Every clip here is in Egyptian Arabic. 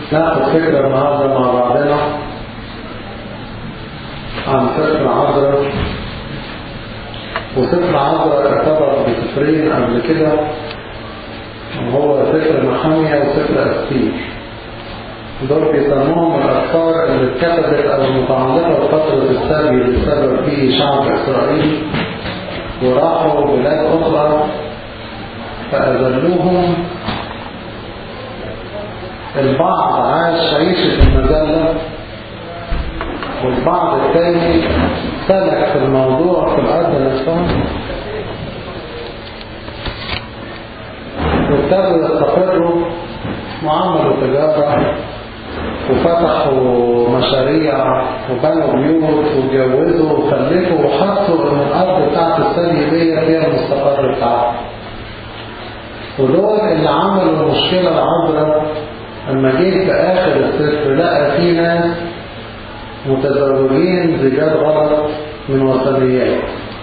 ناخد فكرة النهاردة مع بعضنا عن سفر عذراء وسفر عذراء ارتبط بسفرين قبل كده وهو سفر محامية وسفر أستير دول بيسموهم الأفكار اللي اتكتبت أو المتعلقة بفترة السبي اللي سبب فيه شعب إسرائيل وراحوا بلاد أخرى فأذلوهم البعض عاش عيشة المذلة والبعض الثاني سلك في الموضوع في الأرض نفسها وابتدوا يستقروا وعملوا تجارة وفتحوا مشاريع وبنوا بيوت وجوزوا وخلفوا وحطوا ان الارض بتاعت الثانية دي هي المستقر بتاعها ودول اللي عملوا المشكلة العذراء لما جه في اخر السفر لقى في ناس متزوجين زيجات غلط من وثنيات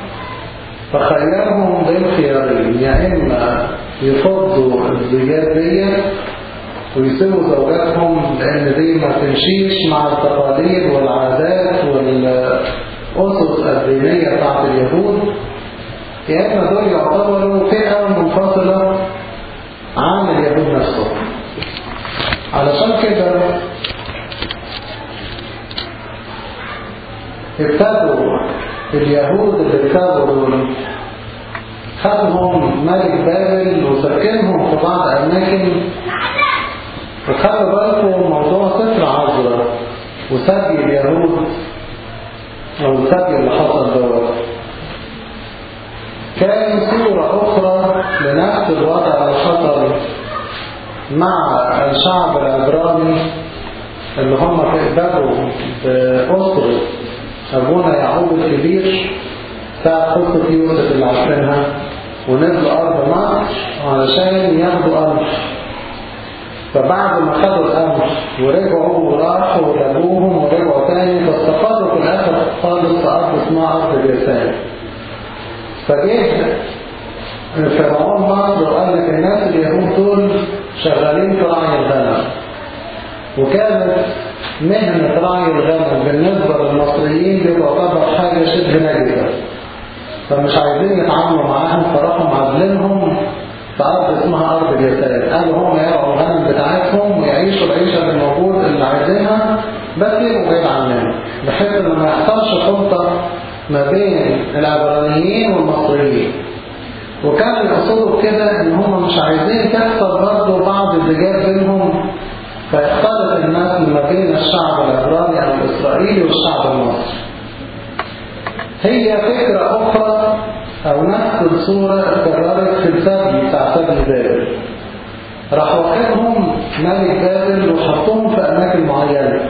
فخيرهم بين خيارين يا اما يفضوا الزيجات دي ويسيبوا زوجاتهم لان دي ما تمشيش مع التقاليد والعادات والاسس الدينيه بتاعت اليهود يا اما دول يعتبروا فئه منفصله عن اليهود نفسهم علشان كده ابتدوا اليهود اللي ابتدوا دول خدهم ملك بابل وسكنهم في بعض اماكن وخلوا بالكم موضوع سفر عذراء وسبي اليهود او السبي اللي حصل دوت كان صورة أخرى لنفس الوضع اللي حصل مع الشعب العبراني اللي هم تقبلوا بأسرة أبونا يعقوب الكبير ساعة قصة يوسف اللي عارفينها ونزلوا أرض مصر علشان ياخدوا قمح فبعد ما خدوا القمح ورجعوا وراحوا لابوهم ورجعوا تاني فاستقروا في الآخر خالص في أرض اسمها أرض جرسان فجه فرعون مصر وقال لك الناس اليهود دول شغالين في رعي الغنم وكانت مهنة رعي الغنم بالنسبة للمصريين دي تعتبر حاجة شبه نجسة فمش عايزين يتعاملوا معاهم فراحوا معزلينهم في أرض اسمها أرض جساد قالوا هم يرعوا الغنم بتاعتهم ويعيشوا العيشة اللي الموجود اللي عايزينها بس يبقوا بعيد عننا بحيث ان ما يحصلش خلطة ما بين العبرانيين والمصريين وكان يقصدوا بكده ان هم مش عايزين تحصل برضه بعض الزجاج بينهم فيختلط الناس ما بين الشعب العبراني او الاسرائيلي والشعب المصري هي فكرة اخرى او نفس الصورة اتكررت في السبي بتاع سبي بابل راح واخدهم ملك بابل وحطهم في اماكن معينة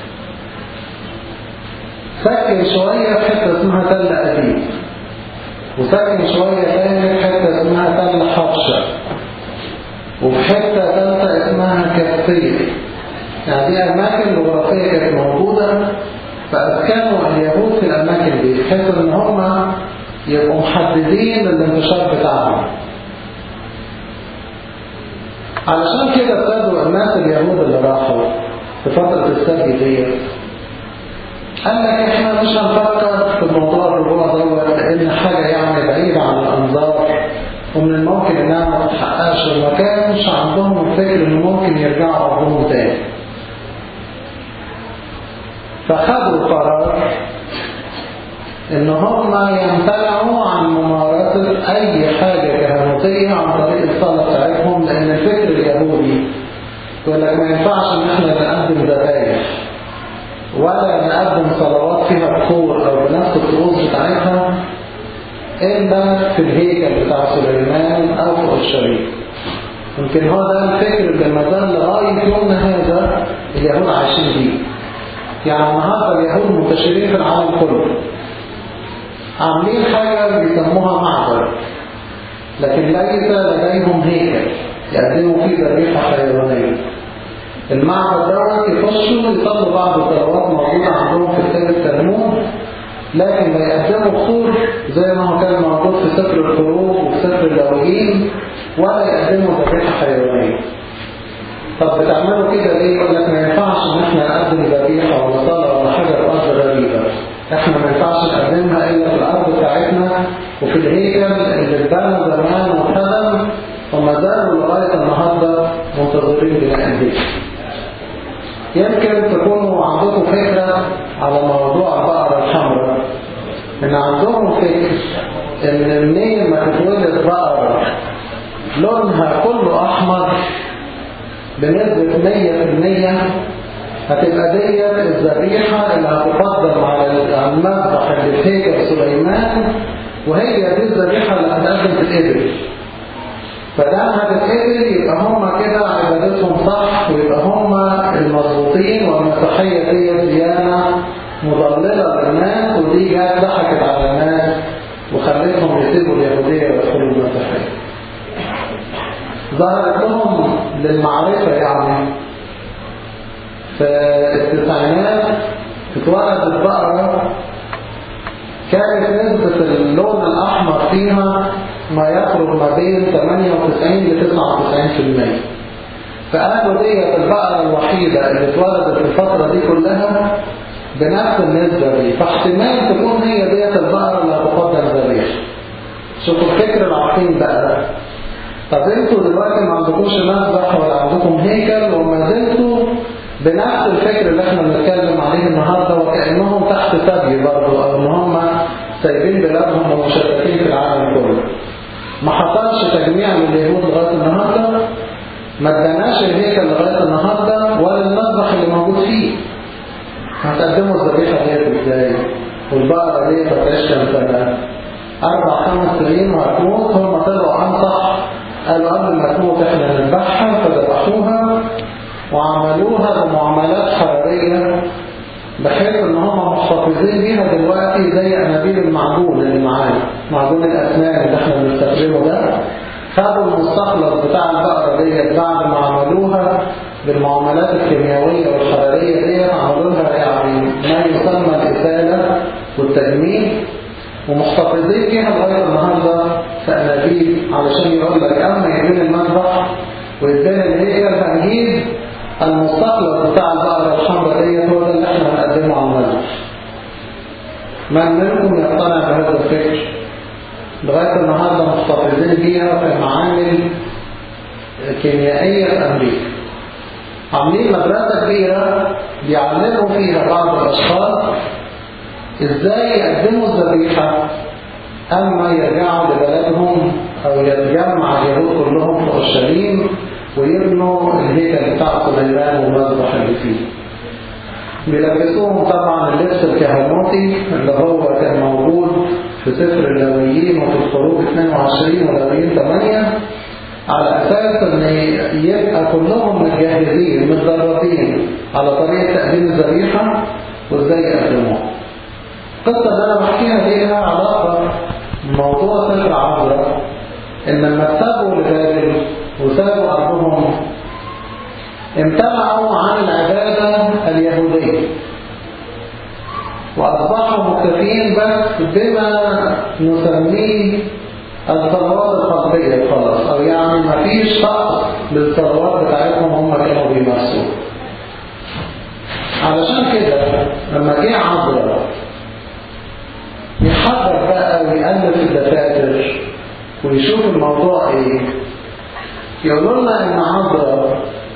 سكن شوية في حتة اسمها تل أديب وسكن شوية تاني في حتة اسمها تل حفشة وفي حتة تالتة اسمها كفتية يعني دي أماكن جغرافية كانت موجودة فأسكنوا اليهود في الأماكن دي بحيث إن هم يبقوا محددين الانتشار بتاعهم علشان كده ابتدوا الناس اليهود اللي راحوا في فترة السبي دي قال لك احنا مش هنفكر في موضوع الرجوع دوت لان حاجة يعني بعيدة عن الانظار ومن الممكن انها ما تتحققش وما كانش عندهم الفكر ان ممكن يرجعوا ارضهم تاني فخدوا قرار ان هم يمتنعوا عن ممارسة اي حاجة كهنوتية عن طريق الصلاة بتاعتهم لان الفكر اليهودي يقول لك ما ينفعش ان احنا نقدم ذبايح ولا نقدم صلوات فيها بخور او بنفس الطقوس بتاعتها الا في الهيكل بتاع سليمان او في اورشليم يمكن هو ده الفكر اللي ما زال لغايه يومنا هذا اليهود عايشين بيه يعني النهارده اليهود منتشرين في العالم كله عاملين حاجه بيسموها معبد لكن ليس لديهم هيكل يقدموا فيه ذبيحه حيوانيه المعبد دوت يخشوا يصلوا بعض الصلوات موجودة عندهم في كتاب التلمود لكن لا يقدموا خور زي ما هو كان موجود في سفر الخروج وفي سفر اللاويين ولا يقدموا ذبيحة حيوانية طب بتعملوا كده ليه؟ يقول لك ما ينفعش ان احنا نقدم ذبيحه ولا صلاه ولا حاجه في ارض غريبه احنا ما ينفعش نقدمها الا في الارض بتاعتنا وفي الهيكل اللي اتبنى زمان وخدم وما زالوا لغايه النهارده منتظرين بناء البيت. يمكن تكونوا عندكم فكره على موضوع البقره الحمراء ان عندهم فكر ان منين ما تتولد بقره لونها كله احمر بنسبة 100% هتبقى ديت الذبيحة اللي هتقدم على المذبح اللي في هيكل سليمان وهي دي الذبيحة اللي هتقدم في الإبل فدام هتتقبل يبقى هم كده عبادتهم صح ويبقى هم المظبوطين والمسيحية دي ديانة مضللة للناس ودي جت ضحكت على الناس وخلتهم يسيبوا اليهودية ويدخلوا المسيحية ظهرت لهم للمعرفة يعني في التسعينات اتولدت بقرة كانت نسبة اللون الأحمر فيها ما يقرب ما بين 98 ل 99% فقالوا ديت البقرة الوحيدة اللي اتولدت في الفترة دي كلها بنفس النسبة دي فاحتمال تكون هي ديت البقرة اللي هتقدم ذبيحة شوفوا الفكر العقيم بقى طب انتوا دلوقتي ما عندكوش مذبح ولا عندكم هيكل وما زلتوا بنفس الفكر اللي احنا بنتكلم عليه النهارده وكانهم تحت سبي برضه او ان هم سايبين بلادهم ومشتتين في العالم كله. ما حصلش تجميع لليهود لغايه النهارده ما اداناش الهيكل لغايه النهارده ولا المذبح اللي موجود فيه. هتقدموا الذبيحه ديت ازاي؟ والبقره ديت هتعيش كام سنه؟ اربع خمس سنين وهتموت هم طلعوا انصح قالوا قبل ما تموت احنا نذبحها فذبحوها وعملوها بمعاملات حرارية بحيث ان هم محتفظين بيها دلوقتي زي انابيب المعجون اللي معانا معجون الاسنان اللي احنا بنستخدمه ده خدوا المستخلص بتاع البقرة ديت بعد ما عملوها بالمعاملات الكيميائية والحرارية ديت عملوا لها يعني ما يسمى الإزالة والتجميل ومحتفظين بيها لغاية النهاردة في أنابيب علشان يقول لك أما يبين المذبح ويبين الهيكل هنجيب المستخلص بتاع البقرة الحمراء ديت هو ده اللي احنا هنقدمه على المذبح من منكم يقتنع بهذا الفكر لغاية النهاردة محتفظين بيها في معامل كيميائية في أمريكا عاملين مدرسة كبيرة بيعلموا فيها بعض الأشخاص ازاي يقدموا الذبيحة اما يرجعوا لبلدهم او يتجمع اليهود كلهم في اورشليم ويبنوا الهيكل بتاع سليمان والمذبح اللي فيه بيلبسوهم طبعا اللبس الكهنوتي اللي هو كان موجود في سفر اللاويين وفي الخروج 22 ولاويين 8 على اساس ان يبقى كلهم متجهزين متدربين على طريقه تقديم الذبيحه وازاي يقدموها القصة اللي أنا بحكيها دي لها علاقة بموضوع سفر عبرة إن لما سابوا لبابل وسابوا أرضهم امتنعوا عن العبادة اليهودية وأصبحوا مكتفين بس بما نسميه الصلوات القلبية خلاص أو يعني ما فيش طقس للصلوات بتاعتهم هم كانوا بيمارسوها علشان كده لما جه عبرة يحضر بقى ويألف الدفاتر ويشوف الموضوع ايه يقولوا لنا ان عبرة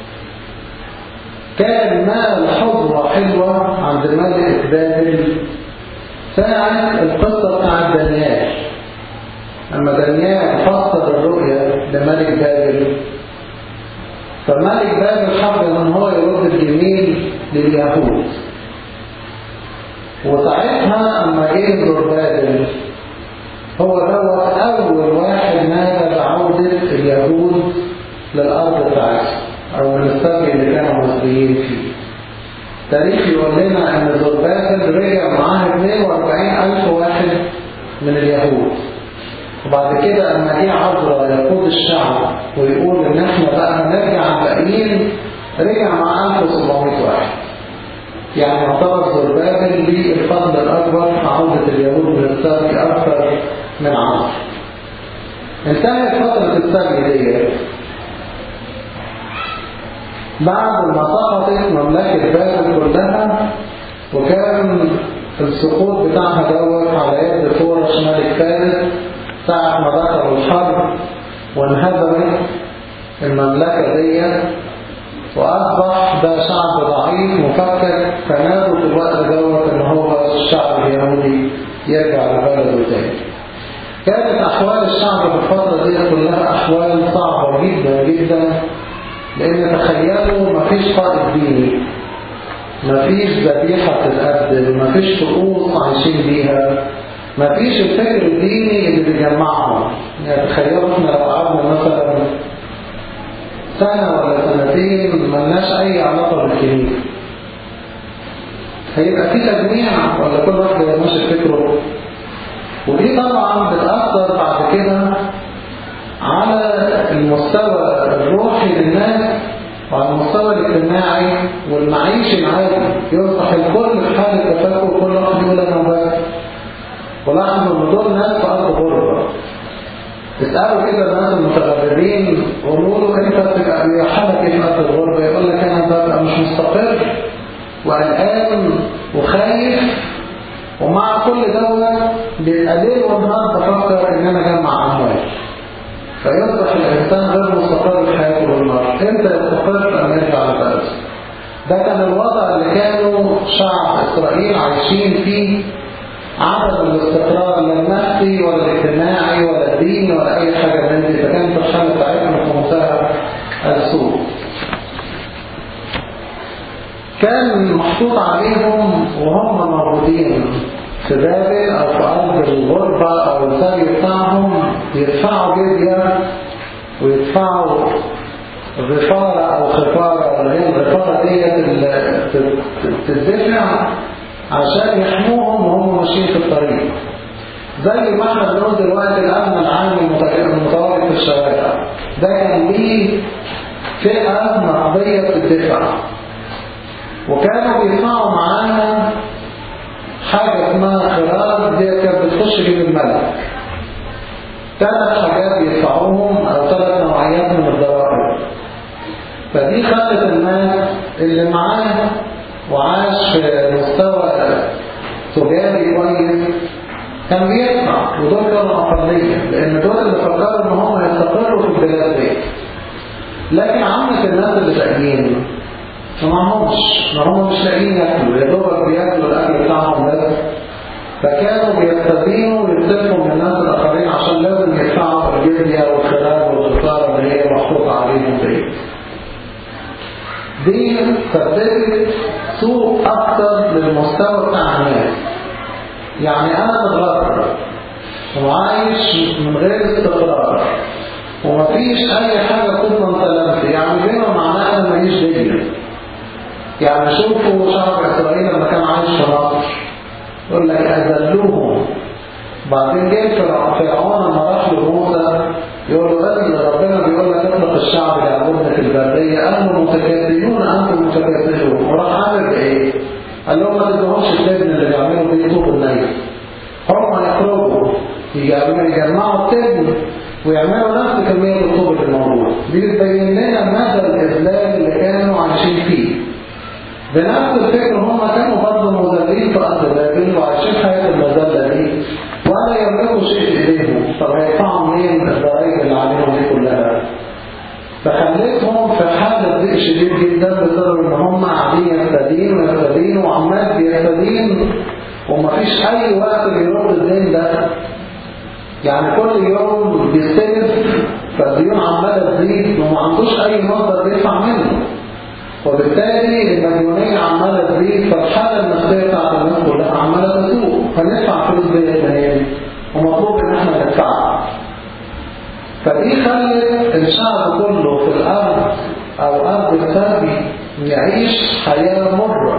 كان مال حضرة حلوة عند ملك بابل ساعة القصة بتاعت دانيال لما دانيال فسر الرؤيا لملك بابل فملك بابل حب ان هو يرد الجميل لليهود وساعتها اما جه زربابل هو دوت اول واحد نادى بعودة اليهود للارض بتاعتهم او من السبي اللي كانوا مصريين فيه تاريخ يقول لنا ان زربابل رجع معاه 42 الف واحد من اليهود وبعد كده اما جه عذرا يقود الشعب ويقول ان احنا بقى هنرجع الباقيين رجع مع 1700 واحد يعني يعتبر زربابل ليه الفضل الأكبر في عودة اليهود من السبي أكثر من عمر انتهت فترة السبي دي بعد ما سقطت مملكة بابل كلها وكان السقوط بتاعها دوت على يد فورش ملك فارس ساعة ما دخلوا الحرب وانهزمت المملكة دي وأصبح ده شعب ضعيف مفكك فنادوا في الوقت دوت إن هو الشعب اليهودي يرجع لبلده تاني. كانت أحوال الشعب في الفترة دي كلها أحوال صعبة جدا جدا لأن تخيلوا مفيش قائد ديني مفيش ذبيحة تتقدم مفيش طقوس عايشين بيها مفيش الفكر الديني اللي بيجمعهم يعني تخيلوا احنا لو قعدنا مثلا سنة ولا سنتين ملناش أي علاقة بالكنيسة هيبقى في تجميع ولا كل واحد يبقى ماشي فكره ودي طبعا بتأثر بعد كده على المستوى الروحي للناس وعلى المستوى الاجتماعي والمعيشي العادي يصبح الكل في حالة تفكر كل واحد يقول أنا بس ولاحظوا ان دول ناس في أرض غربة اسألوا كده الناس المتغربين قولوا له انت بتبقى حالك ايه في أرض الغربة يقول لك انا ببقى مش مستقر وقلقان وخايف ومع كل دوت بيبقى ليل ونهار بفكر ان انا اجمع اموال فيصبح الانسان غير مستقر في حياته بالنهار امتى يستقر ان يرجع لبلده ده كان الوضع اللي كانوا شعب اسرائيل عايشين فيه عدم الاستقرار لا النفسي ولا الاجتماعي ولا الديني ولا اي حاجه من دي فكانت الحاله بتاعتهم في منتهى السوء كان محطوط عليهم وهم موجودين في بابل او في ارض الغربه او السبي بتاعهم يدفعوا جزيه ويدفعوا غفاره او خفاره اللي هي الغفاره ديت اللي تدفع عشان يحموهم وهم ماشيين في الطريق زي ما احنا بنقول دلوقتي الامن العام المتواجد في الشوارع ده كان ليه فئه مقضيه بتدفع وكانوا بيدفعوا معاها حاجه اسمها خراج دي كانت بتخش جيب الملك ثلاث حاجات بيدفعوهم او ثلاث نوعيات من الضرائب فدي خلت الناس اللي معاه وعاش في مستوى تجاري كويس كان بيدفع ودول كانوا أقلية لأن دول اللي فكروا إن هم يستقروا في البلاد دي لكن عامة الناس اللي لاقيين ما معهمش ما هم مش لاقيين ياكلوا يا دوبك بياكلوا الأكل بتاعهم بس فكانوا بيستدينوا ويستلفوا من الناس الآخرين عشان لازم يدفعوا الجزية والخلاف والخسارة اللي هي محطوطة عليهم دي دي سببت سوء أكتر للمستوى بتاع الناس يعني أنا متغرب وعايش من غير استقرار ومفيش أي حاجة تضمن سلامتي يعني بما معناه أنا ماليش دنيا يعني شوفوا شعب إسرائيل لما كان عايش في مصر يقول لك أذلوهم بعدين جه فرعون لما راح لموسى يقول له قال ربنا بيقول لك اطلق الشعب يعبدنا في البريه انتم متكاسلون انتم متكاسلون وراح عامل ايه؟ قال لهم ما تدهمش التبن اللي بيعملوا بيه طوب النيل هم يخرجوا يجمعوا التبن ويعملوا نفس كميه الطوب اللي موجود دي بتبين لنا مدى الاذلال اللي كانوا عايشين فيه بنفس الفكر هم كانوا برضه مذلين في ارض بابل وعايشين حياه المذله دي ولا يملكوا شيء في ايديهم طب هيدفعوا منين الضرائب اللي عليهم دي كلها فخلتهم في حالة ضيق شديد جدا بسبب ان هم قاعدين يستدين ويستدين وعمال بيستدين ومفيش اي وقت بيرد الدين ده يعني كل يوم بيستلف فالديون عمالة تزيد وما عندوش اي مصدر يدفع منه وبالتالي المديونية عمالة تزيد فالحالة النفسية بتاعت الناس كلها عمالة تسوء فندفع فلوس ديت منين ومطلوب ان احنا ندفعها فدي خلت الشعب كله في الارض او ارض السبي يعيش حياة مرة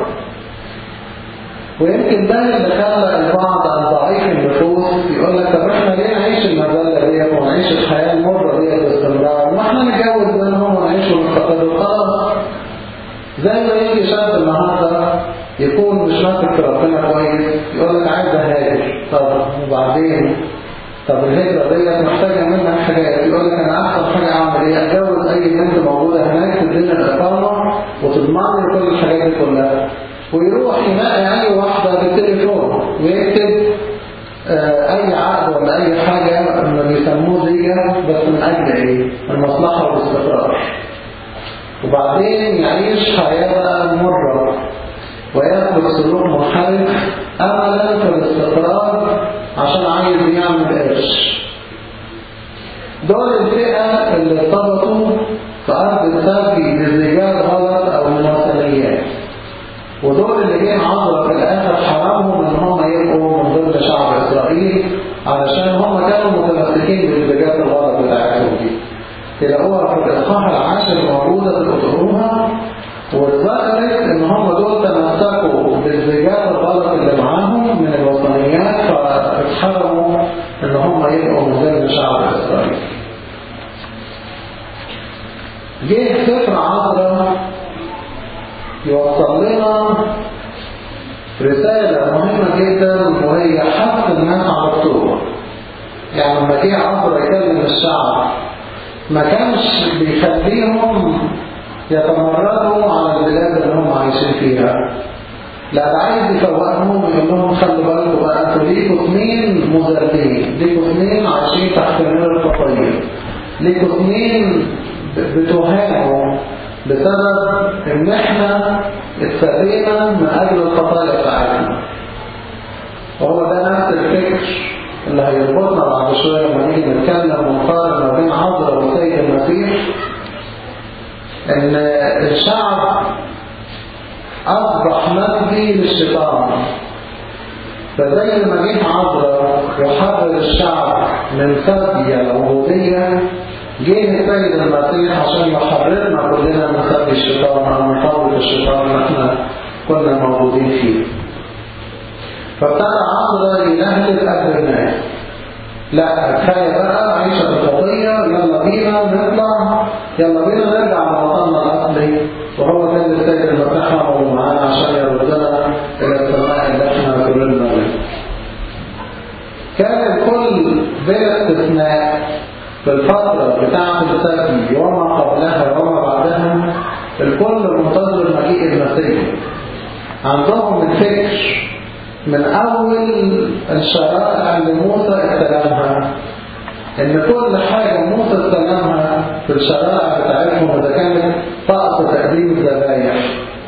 ويمكن ده اللي خلى البعض الضعيف النفوس يقول لك طب احنا ليه نعيش المذله ديت ونعيش الحياه المره ديت باستمرار؟ ما احنا نتجوز منهم ونعيش ونستقر خلاص زي ما يجي شاب النهارده يكون مش ماسك في ربنا كويس يقول لك عايز اهاجر طب وبعدين طب الهجرة ديت محتاجة منك حاجات يقول لك انا احسن حاجة اعمل ايه اتجوز اي بنت موجودة هناك في الدنيا الاقامة وتضمن له كل الحاجات دي كلها ويروح يلاقي اي واحده بالتليفون ويكتب آه، اي عقد ولا اي حاجه ما بيسموه زيجه بس من اجل ايه؟ المصلحه والاستقرار وبعدين يعيش حياه مره ويسلك سلوك منحرف املا في الاستقرار عشان عايز يعمل قرش دول الفئة اللي ارتبطوا في أرض السبي بالزجاج غلط أو المواصليات ودول اللي جه عبر في الآخر حرامهم إن هم يبقوا من ضمن شعب إسرائيل علشان هم كانوا متمسكين بالزجاج الغلط بتاعتهم دي تلاقوها في الإصحاح العاشر موجودة تقروها واتذكرت إن هم دول تمسكوا بالزجاج الغلط اللي معاهم من الوطنيات فاتحرموا إن هم يبقوا من ضمن شعب إسرائيل جه سفر عذراء يوصل لنا رسالة مهمة جدا وهي حث الناس على التوبة يعني لما جه عذراء يكلم الشعب ما كانش بيخليهم يتمردوا على البلاد اللي هم عايشين فيها لا ده عايز يفوقهم ويقول لهم خلوا بالكم بقى انتوا ليكوا اثنين مذلين ليكوا اثنين عايشين تحت نور الفقير ليكوا اثنين بتهانوا بسبب ان احنا اتفقينا من اجل الخطايا بتاعتنا وهو ده نفس الفكر اللي هيربطنا بعد شويه لما نيجي نتكلم ونقارن ما بين عذراء وسيد المسيح ان الشعب اصبح مجدي للشيطان فزي ما جه عذراء يحرر الشعب من سبي العبوديه جه السيد المسيح عشان يحررنا كلنا من سبي الشيطان او من قوة الشيطان اللي احنا كنا موجودين فيه فابتدى عذراء ينهلك اجر الناس لا كفايه بقى عيشه الخطيه يلا بينا نطلع يلا بينا نرجع لوطننا الاصلي وهو كان السيد المسيح هو معانا عشان يردنا الى السماء اللي احنا كلنا منها كان الكل بلا استثناء في الفترة بتاعة السبي وما قبلها وما بعدها الكل منتظر مجيء المسيح عندهم الفكر من أول الشرائع اللي موسى استلمها إن كل حاجة موسى استلمها في الشرائع بتاعتهم إذا كانت طقس تقديم الذبايح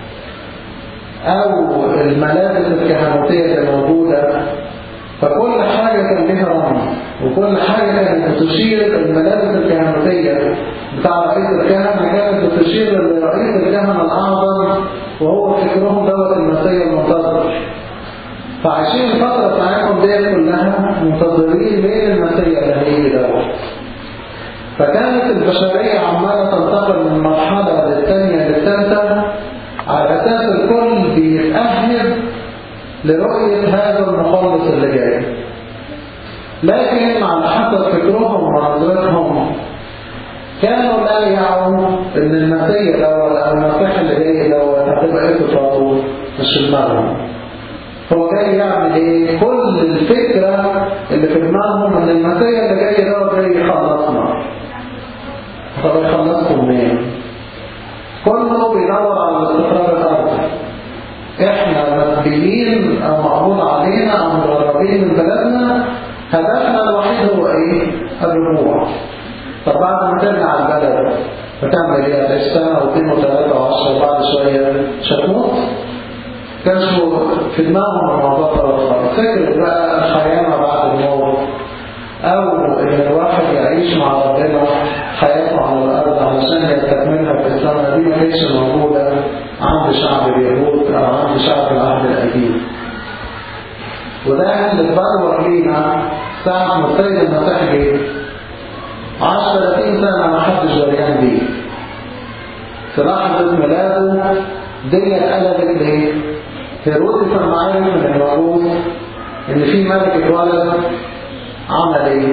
أو الملابس الكهنوتية اللي موجودة فكل حاجة كان لها رمز وكل حاجة كانت بتشير الملابس الكهنوتية بتاع رئيس الكهنة كانت بتشير لرئيس الكهنة الأعظم وهو فكرهم دوت المسيح المنتظر فعايشين الفترة بتاعتهم ديت كلها منتظرين مين المسيح اللي هيجي دوت فكانت البشرية عمالة تنتقل من مرحلة للثانية للثالثة على أساس الكل بيتأهب لرؤية هذا المخلص اللي جاي لكن على حسب فكرهم ونظرتهم كانوا لا يعوا ان المسيح دوت او المسيح اللي جاي دوت هتبقى ايه صفاته مش دماغهم هو جاي يعمل ايه كل الفكرة اللي في دماغهم ان المسيح اللي جاي دوت جاي يخلصنا طب يخلصكم منين كله بيدور على الاستقرار الارضي احنا مسبيين او مقبول علينا او متغربين من بلدنا هدفنا الوحيد هو ايه الرجوع طب بعد ما ترجع البلد هتعمل ايه هتعيش سنه واثنين وثلاثه وعشره وبعد شويه مش هتموت كانش في دماغهم الموضوع ده فكره بقى الحياه ما بعد الموت او ان الواحد يعيش مع ربنا حياته على الارض علشان يستكملها في السنه دي ما كانتش موجوده عند شعب اليهود او عند شعب العهد القديم وده اللي اتبرر لينا ساعة ما السيد المسيح جه عاش 30 سنة ما حدش دريان بيه في لحظة ميلاده الدنيا اتقلبت ليه؟ هيرودس كان عارف من الموجود ان في ملك اتولد عمل ايه؟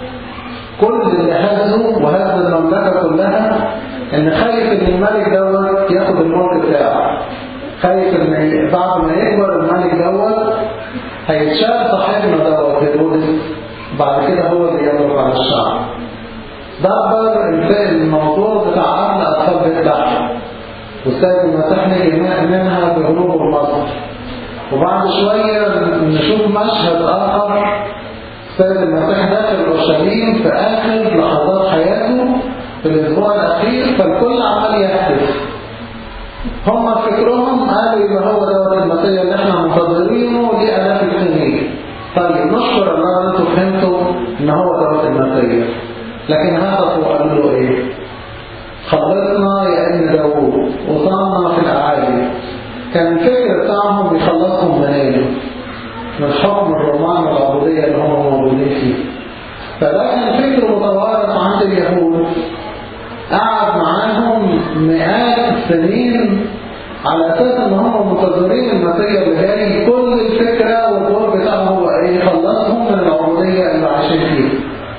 كل اللي هزه وهز المملكة كلها ان خايف ان الملك دوت ياخد الملك بتاعه خايف ان بعد ما يكبر الملك دوت هيتشاف صاحبنا دوت هيرودس بعد كده هو اللي يملك على الشعب دبر الموضوع بتاع عمل اطفال بيت لحم والسيد المسيح نجي منها بهروب المصر وبعد شوية نشوف مشهد آخر السيد المسيح داخل اورشليم في آخر لحظات حياته في الأسبوع الأخير فالكل عمال يهتف هم فكرهم قالوا يبقى هو دوت المسيح اللي احنا منتظرينه لآلاف السنين طيب نشكر الله ان انتم فهمتوا ان هو دوت المسيح لكن هدفه قالوا له ايه خلصنا يا ابن داوود وصلنا في الاعالي كان الفكر بتاعهم بيخلصهم منين من حكم الرومان والعبودية اللي هم موجودين فيه فده كان فكر متوارث عند اليهود قعد معاهم مئات السنين على اساس ان هم منتظرين المسيح اللي جاي كل الفكره والدور بتاعهم هو ايه يخلصهم من العبوديه اللي عايشين فيها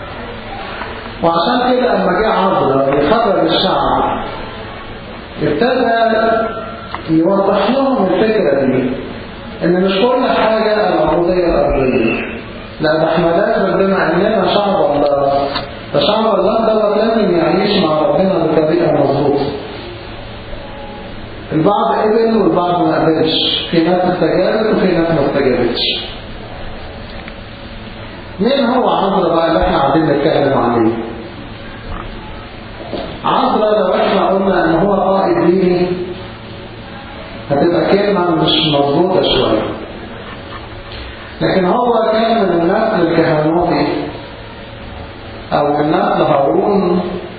وعشان كده لما جه عذرا يخرج الشعب ابتدى يوضح لهم الفكره دي ان مش كل حاجه العبوديه الارضيه لا ده احنا لازم بما اننا شعب الله فشعب الله دوت لازم يعيش مع ربنا بطريقه مظبوطه البعض قبل والبعض ما قبلش في ناس استجابت وفي ناس ما استجابتش مين هو عذرا بقى اللي احنا عايزين نتكلم عليه عذرا لو احنا قلنا ان هو قائد ديني هتبقى كلمة مش مظبوطة شوية لكن هو كان من النسل الكهنوتي او من نسل هارون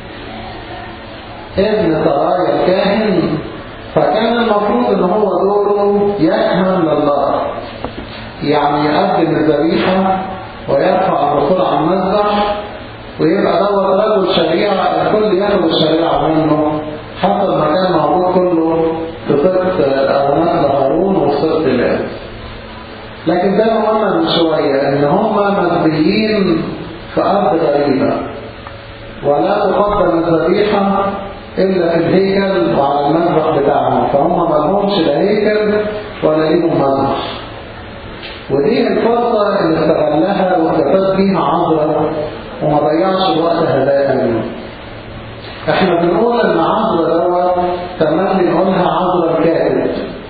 ابن سرايا الكاهن فكان المفروض ان هو دوره يكهن لله يعني يقدم الذبيحة ويرفع الرسول عن المذبح ويبقى دوت رجل شريعة الكل ياخد الشريعة منه حتى المكان موجود كله في صدق أو نسل هارون وصدق الله لكن ده ما قلنا من شوية ان هم مسبيين في أرض غريبة ولا تقدم الذبيحة إلا في الهيكل وعلى المذبح بتاعهم فهم ما لهمش لا هيكل ولا ليهم مذبح ودي الفرصة اللي استغلها واستفاد بيها عذرا وما ضيعش الوقت هباء احنا بنقول ان عذرا دوت تمام نقولها عذرا الكاتب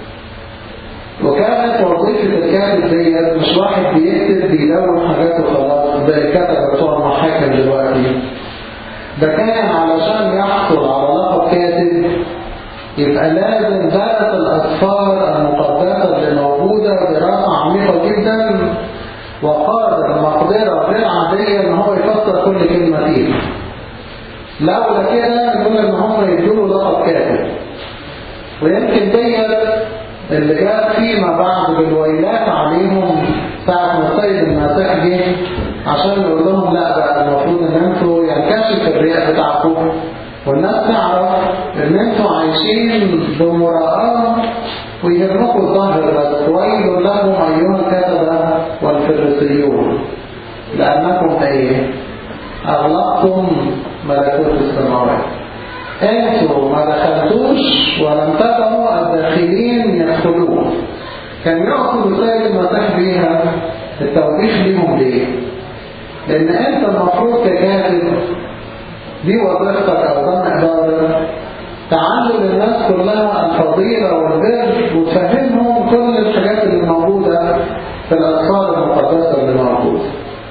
وكانت وظيفة الكاتب ديت مش واحد بيكتب بيدون حاجات وخلاص زي الكتبة بتوع المحاكم دلوقتي ده كان علشان يحصل على لقب كاتب يبقى لازم درس الأسفار المقدسة اللي موجودة دراسة عميقة جدا وقادر مقدرة غير عادية ان هو يفسر كل كلمة فيها لولا كده نقول ان هم يدوا لقب كاتب ويمكن ديت اللي جاء فيما بعد بالويلات عليهم ساعة ما السيد المسيح جه عشان يقول لهم لا بقى المفروض ان انتوا ينكشف الرياء بتاعكم والناس تعرف ان انتوا عايشين بمراءة ويهمكم الظاهر بس ويل لكم ايها الكتبة والفريسيون لانكم ايه اغلقتم ملكوت السماوات انتوا ما دخلتوش ولم تكونوا الداخلين يدخلون كان يقصد السيد المسيح بيها التوبيخ ليهم ليه لان انت المفروض ككاتب دي وظيفتك او ده مقدارك تعلم الناس كلها الفضيلة والبر وتفهمهم كل الحاجات اللي موجودة في الأسفار المقدسة اللي موجودة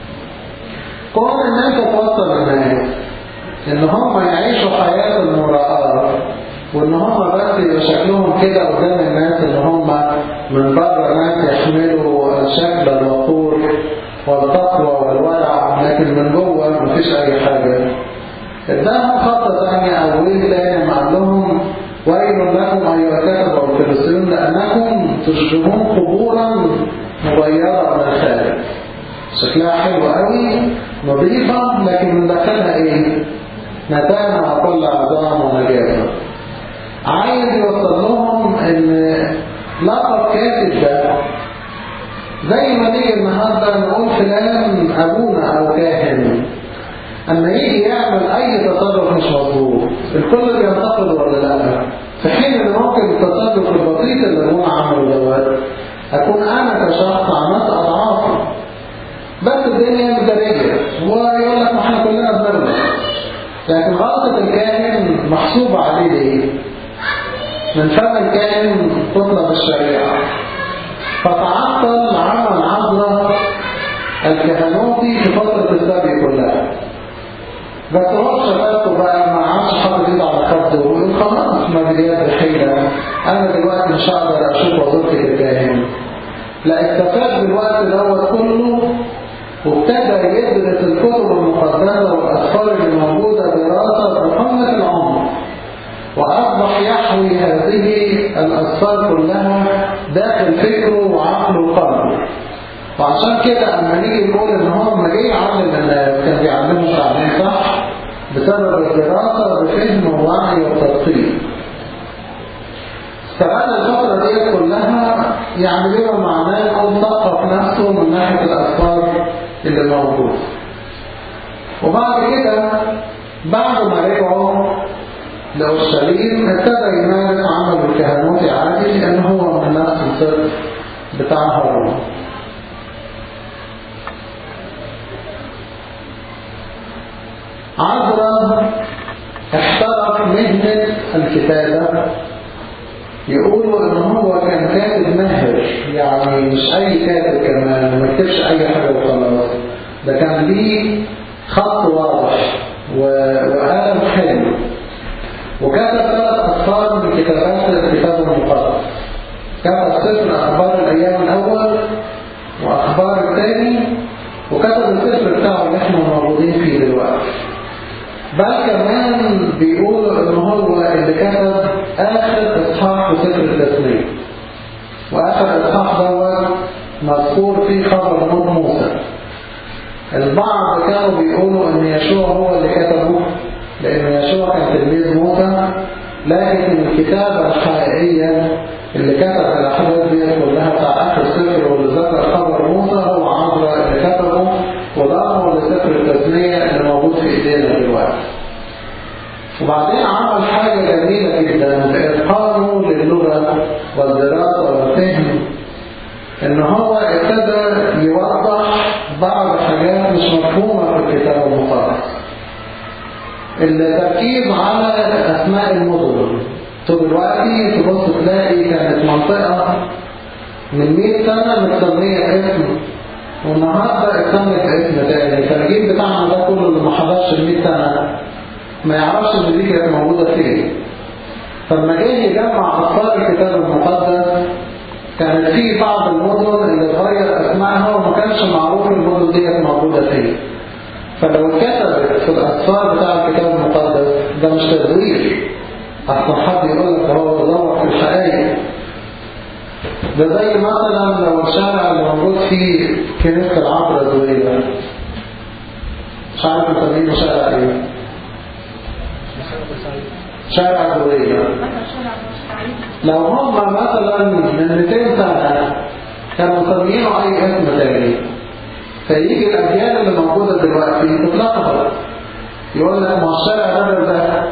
كون ان انت توصل الناس ان هم يعيشوا حياة المراءة وان هم بس يبقى شكلهم كده قدام الناس ان هم من بره ناس يحملوا شكل الوقور والتقوى والورع لكن من جوه مفيش اي حاجة اداهم خطة ثانية او ويل تاني مع لهم ويل لكم ايها الكتبة والفلسطينيون لانكم تشبهون قبورا مغيرة من الخارج شكلها حلو قوي نظيفة لكن من داخلها ايه نتانة وكل عظام ونجاسة عايز يوصل لهم ان لقب كاتب ده زي ما نيجي النهارده نقول فلان ابونا او كاهن اما يجي يعمل اي تصرف مش مظبوط الكل بينتقد ولا لا في حين ان ممكن التصرف البسيط اللي ابونا عمله دوت اكون انا كشخص عملت اضعافه بس الدنيا مدرجة ويقول لك ما احنا كلنا بنغلط لكن غلطة الكاهن محسوبة عليه ليه؟ من فم الكائن تطلب الشريعة فتعطل عمل عذراء الكهنوتي في فترة السبي كلها بس هو شبابه بقى ما عادش حاطط ايده على خده ويقول خلاص ما بديات الحيلة انا دلوقتي مش هقدر اشوف وظيفتي ككاهن لا استفاد بالوقت دوت كله وابتدى يدرس الكتب المقدسة والأسفار اللي موجودة دراسة بقمة العمر وأصبح يحوي هذه الأسفار كلها داخل فكره وعقله وقلبه وعشان كده أما نيجي نقول إن هو لما جه يعلم الناس كان بيعلمهم تعليم صح بسبب الدراسة بفهم ووعي وتدقيق استغل الفترة دي كلها يعني بما معناه أو ثقف نفسه من ناحية الأسفار اللي موجودة وبعد كده بعد ما رجعوا لأورشليم ابتدى يمارس عمل الكهنوتي عادي لأن هو من نفس الصدق بتاع هارون عذرا احترف مهنة الكتابة يقولوا ان هو كان كاتب ماهر يعني مش اي كاتب كمان ما يكتبش اي حاجة وخلاص ده كان ليه خط واضح وقلم حلو وكتب ثلاث أسفار من كتابات الكتاب المقدس كتب سفر أخبار الأيام الأول وأخبار الثاني وكتب السفر بتاعه اللي احنا موجودين فيه دلوقتي بل كمان بيقولوا ان هو اللي كتب آخر إصحاح في سفر التسليم وآخر إصحاح دوت مذكور فيه خبر موت موسى البعض كانوا بيقولوا ان يشوع هو اللي كتبه لأن يشوع كان تلميذ موسى لكن الكتابة الحقيقية اللي كتب الأحداث دي كلها بتاع آخر سفر واللي ذكر خبر موسى هو عذراء اللي كتبه وضعه لسفر التثنية اللي موجود في إيدينا دلوقتي. وبعدين عمل حاجة جميلة جدا بإتقانه للغة والدراسة والفهم إن هو ابتدى يوضح بعض الحاجات مش مفهومة في الكتاب المقدس. التركيز على أسماء المدن طب دلوقتي تبص تلاقي كانت منطقة من 100 سنة متسمية اسم والنهاردة اتسمت باسم تاني الترجيب بتاعنا ده كله اللي ما حضرش ال 100 سنة ما يعرفش ان دي كانت موجودة فين فلما جه يجمع أطفال الكتاب المقدس كانت في بعض المدن اللي اتغير اسمائها وما كانش معروف المدن ديت موجودة فين فلو كتبت في الأسفار بتاع الكتاب المقدس ده مش تدوير أصلا حد يقول لك هو بيدور في الحقائق ده زي مثلا لو الشارع اللي موجود فيه كنيسة العبرة زويلة مش عارف مسمينه شارع ايه شارع زويلة لو هم مثلا من 200 سنة كانوا مسمينه أي اسم تاني فيجي الأجيال اللي موجودة دلوقتي تتلخبط يقول لك ما الشارع ده ده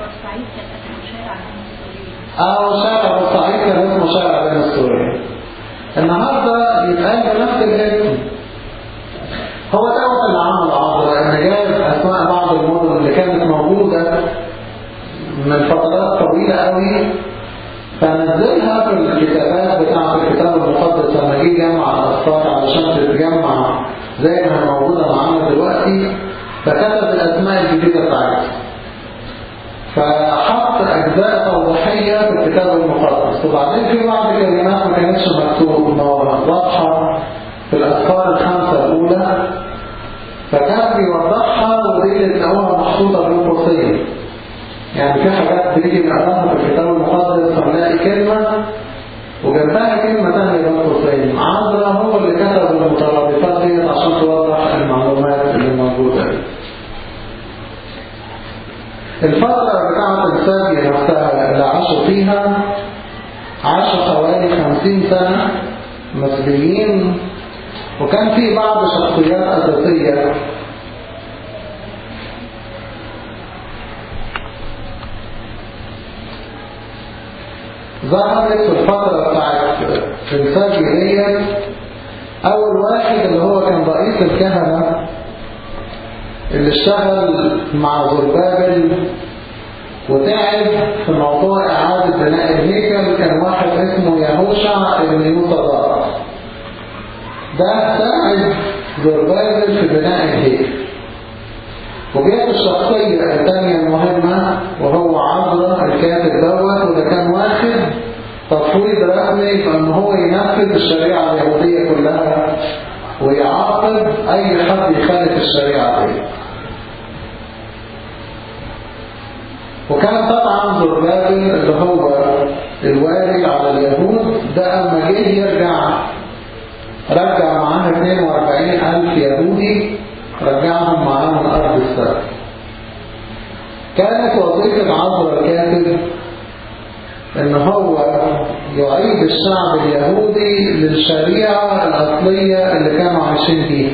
أو شارع بورسعيد كان اسمه شارع بين السوري النهاردة يتقال بنفس الاسم هو دوت اللي عمل عبر ان جاب اسماء بعض المدن اللي كانت موجودة من فترات طويلة قوي فنزلها في الكتابات بتاعة الكتاب المقدس لما جه جمع الأسفار علشان تتجمع زي ما هي موجودة معانا دلوقتي فكتب الأسماء الجديدة بتاعتها فحط أجزاء توضيحية في الكتاب المقدس وبعدين في بعض كلمات ما كانتش مكتوبة واضحة في الأذكار الخمسة الأولى فكان بيوضحها ودي اللي تلاقوها محطوطة بين قوسين يعني في حاجات بنيجي نقراها في الكتاب المقدس فنلاقي كلمة وجنبها كلمة ثانية بين قوسين عذرا هو اللي كتب المترابطات دي عشان توضح المعلومات اللي موجودة دي الفترة بتاعت السابية نفسها اللي عاشوا فيها عاشوا حوالي خمسين سنة مسبيين وكان في بعض شخصيات أساسية ظهرت في الفترة بتاعت السابية أول واحد اللي هو كان رئيس الكهنة اللي اشتغل مع زربابل وتعب في موضوع إعادة بناء الهيكل زربابل في بناء الهيكل وجاءت الشخصية الثانية المهمة وهو عذرا الكاتب دوت وده كان واخد تفويض رسمي فان هو ينفذ الشريعة اليهودية كلها ويعاقب اي حد يخالف الشريعة دي وكان طبعا زربابل اللي هو الوالي على اليهود ده اما جه يرجع رجع معاه 42 ألف يهودي رجعهم معاه من أرض السبت كانت وظيفة عذر الكاتب ان هو يعيد الشعب اليهودي للشريعة الأصلية اللي كانوا عايشين فيها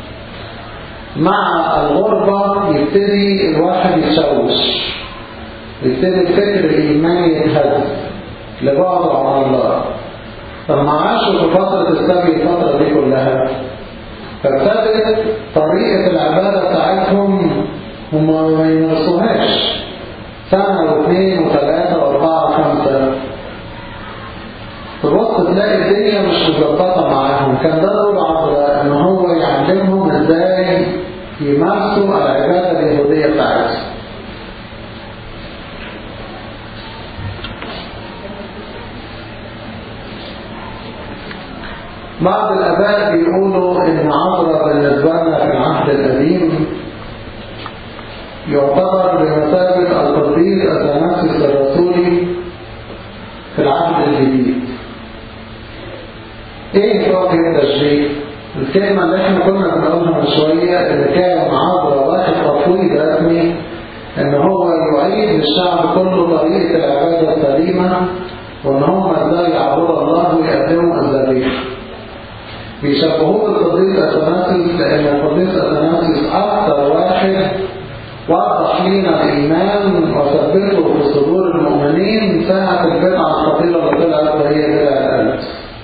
مع الغربة يبتدي الواحد يتشوش يبتدي الفكر الإيماني يتهز لبعضه عن الله لما عاشوا في فترة السبي الفترة دي كلها فابتدت طريقة العبادة بتاعتهم هم ما يمارسوهاش سنة واثنين وثلاثة واربعة وخمسة تبص تلاقي الدنيا مش مظبطة معاهم كان ده دور عبد ان هو يعلمهم ازاي يمارسوا العبادة اليهودية بتاعتهم بعض الآباء بيقولوا إن عذرا بالنسبة لنا في العهد القديم يعتبر بمثابة القديس أثناسيوس الرسولي في العهد الجديد. إيه فرق التشريف؟ الكلمة اللي احنا كنا بنقولها من شوية إن كان عذرا واخد تفويض رسمي إن هو يعيد للشعب كله طريقة العبادة السليمة وإن هم إزاي يعبدوا الله ويقدموا الذبيحة. بيشبهوه بالقديس أثناسيوس لأن القديس أثناسيوس أكثر واحد وضح لنا الإيمان وثبته في صدور المؤمنين ساعة البدعة الخطيرة اللي طلعت وهي بدعة القلب.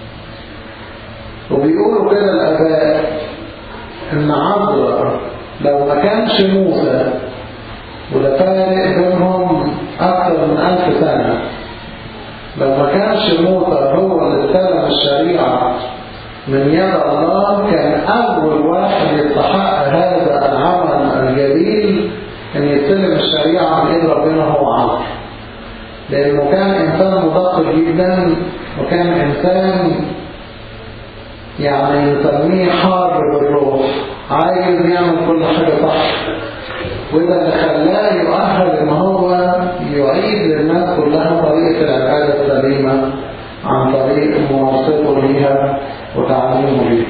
وبيقولوا كده الآباء إن عذرا لو ما كانش موسى وده فارق بينهم أكثر من ألف سنة لو ما كانش موسى هو اللي استلم الشريعة من يد الله كان أول واحد يستحق هذا العمل الجليل أن يستلم الشريعة من إيد ربنا هو عمر لأنه كان إنسان مدقق جدا وكان إنسان يعني نسميه حار بالروح عايز يعمل كل حاجة صح وده اللي خلاه يؤهل ان هو يعيد للناس كلها طريقة العبادة السليمة عن طريق مواصفه ليها وتعليمه ليها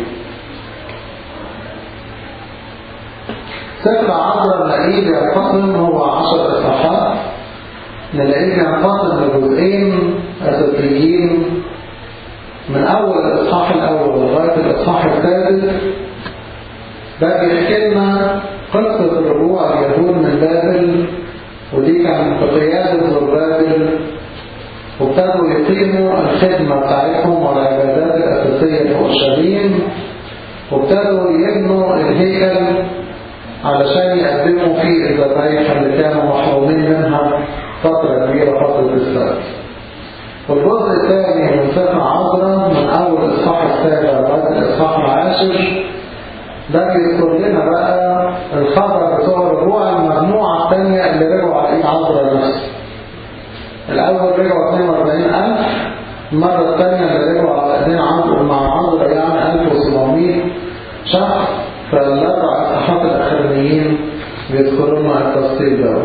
سفر عذرا نلاقيه بينقسم هو عشر اصحاحات نلاقيه بينقسم لجزئين اساسيين من اول الاصحاح الاول لغايه الاصحاح الثالث ده بيحكي لنا قصه رجوع اليهود من بابل ودي كانت بقياده زربابل وابتدوا يقيموا الخدمة بتاعتهم والعبادات الأساسية في أورشليم وابتدوا يبنوا الهيكل علشان يقدموا فيه الذبايح اللي كانوا محرومين منها فترة كبيرة فترة السبت. والجزء الثاني من سفر عذرا من أول الإصحاح السابع لغاية الإصحاح العاشر ده بيذكر لنا بقى الخبر بتوع رجوع المجموعة الثانية اللي رجعوا على إيد عذرا نفسه. الأول رجعوا 42000 المرة الثانية اللي رجعوا على ايدين عمرو مع عمرو يعني 1700 شخص فالأربع أصحاب الأخرانيين بيذكروا لنا التفصيل ده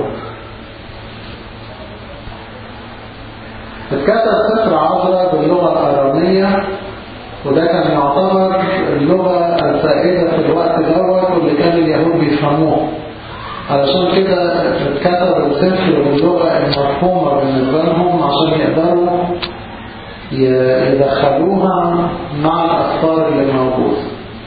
اتكتب سفر عذرا باللغة الأرامية وده كان يعتبر اللغة السائدة في الوقت دوت واللي كان اليهود بيفهموه علشان كده اتكتب السفر باللغة المفهومة بالنسبة لهم عشان يقدروا يدخلوها مع الأسفار اللي موجودة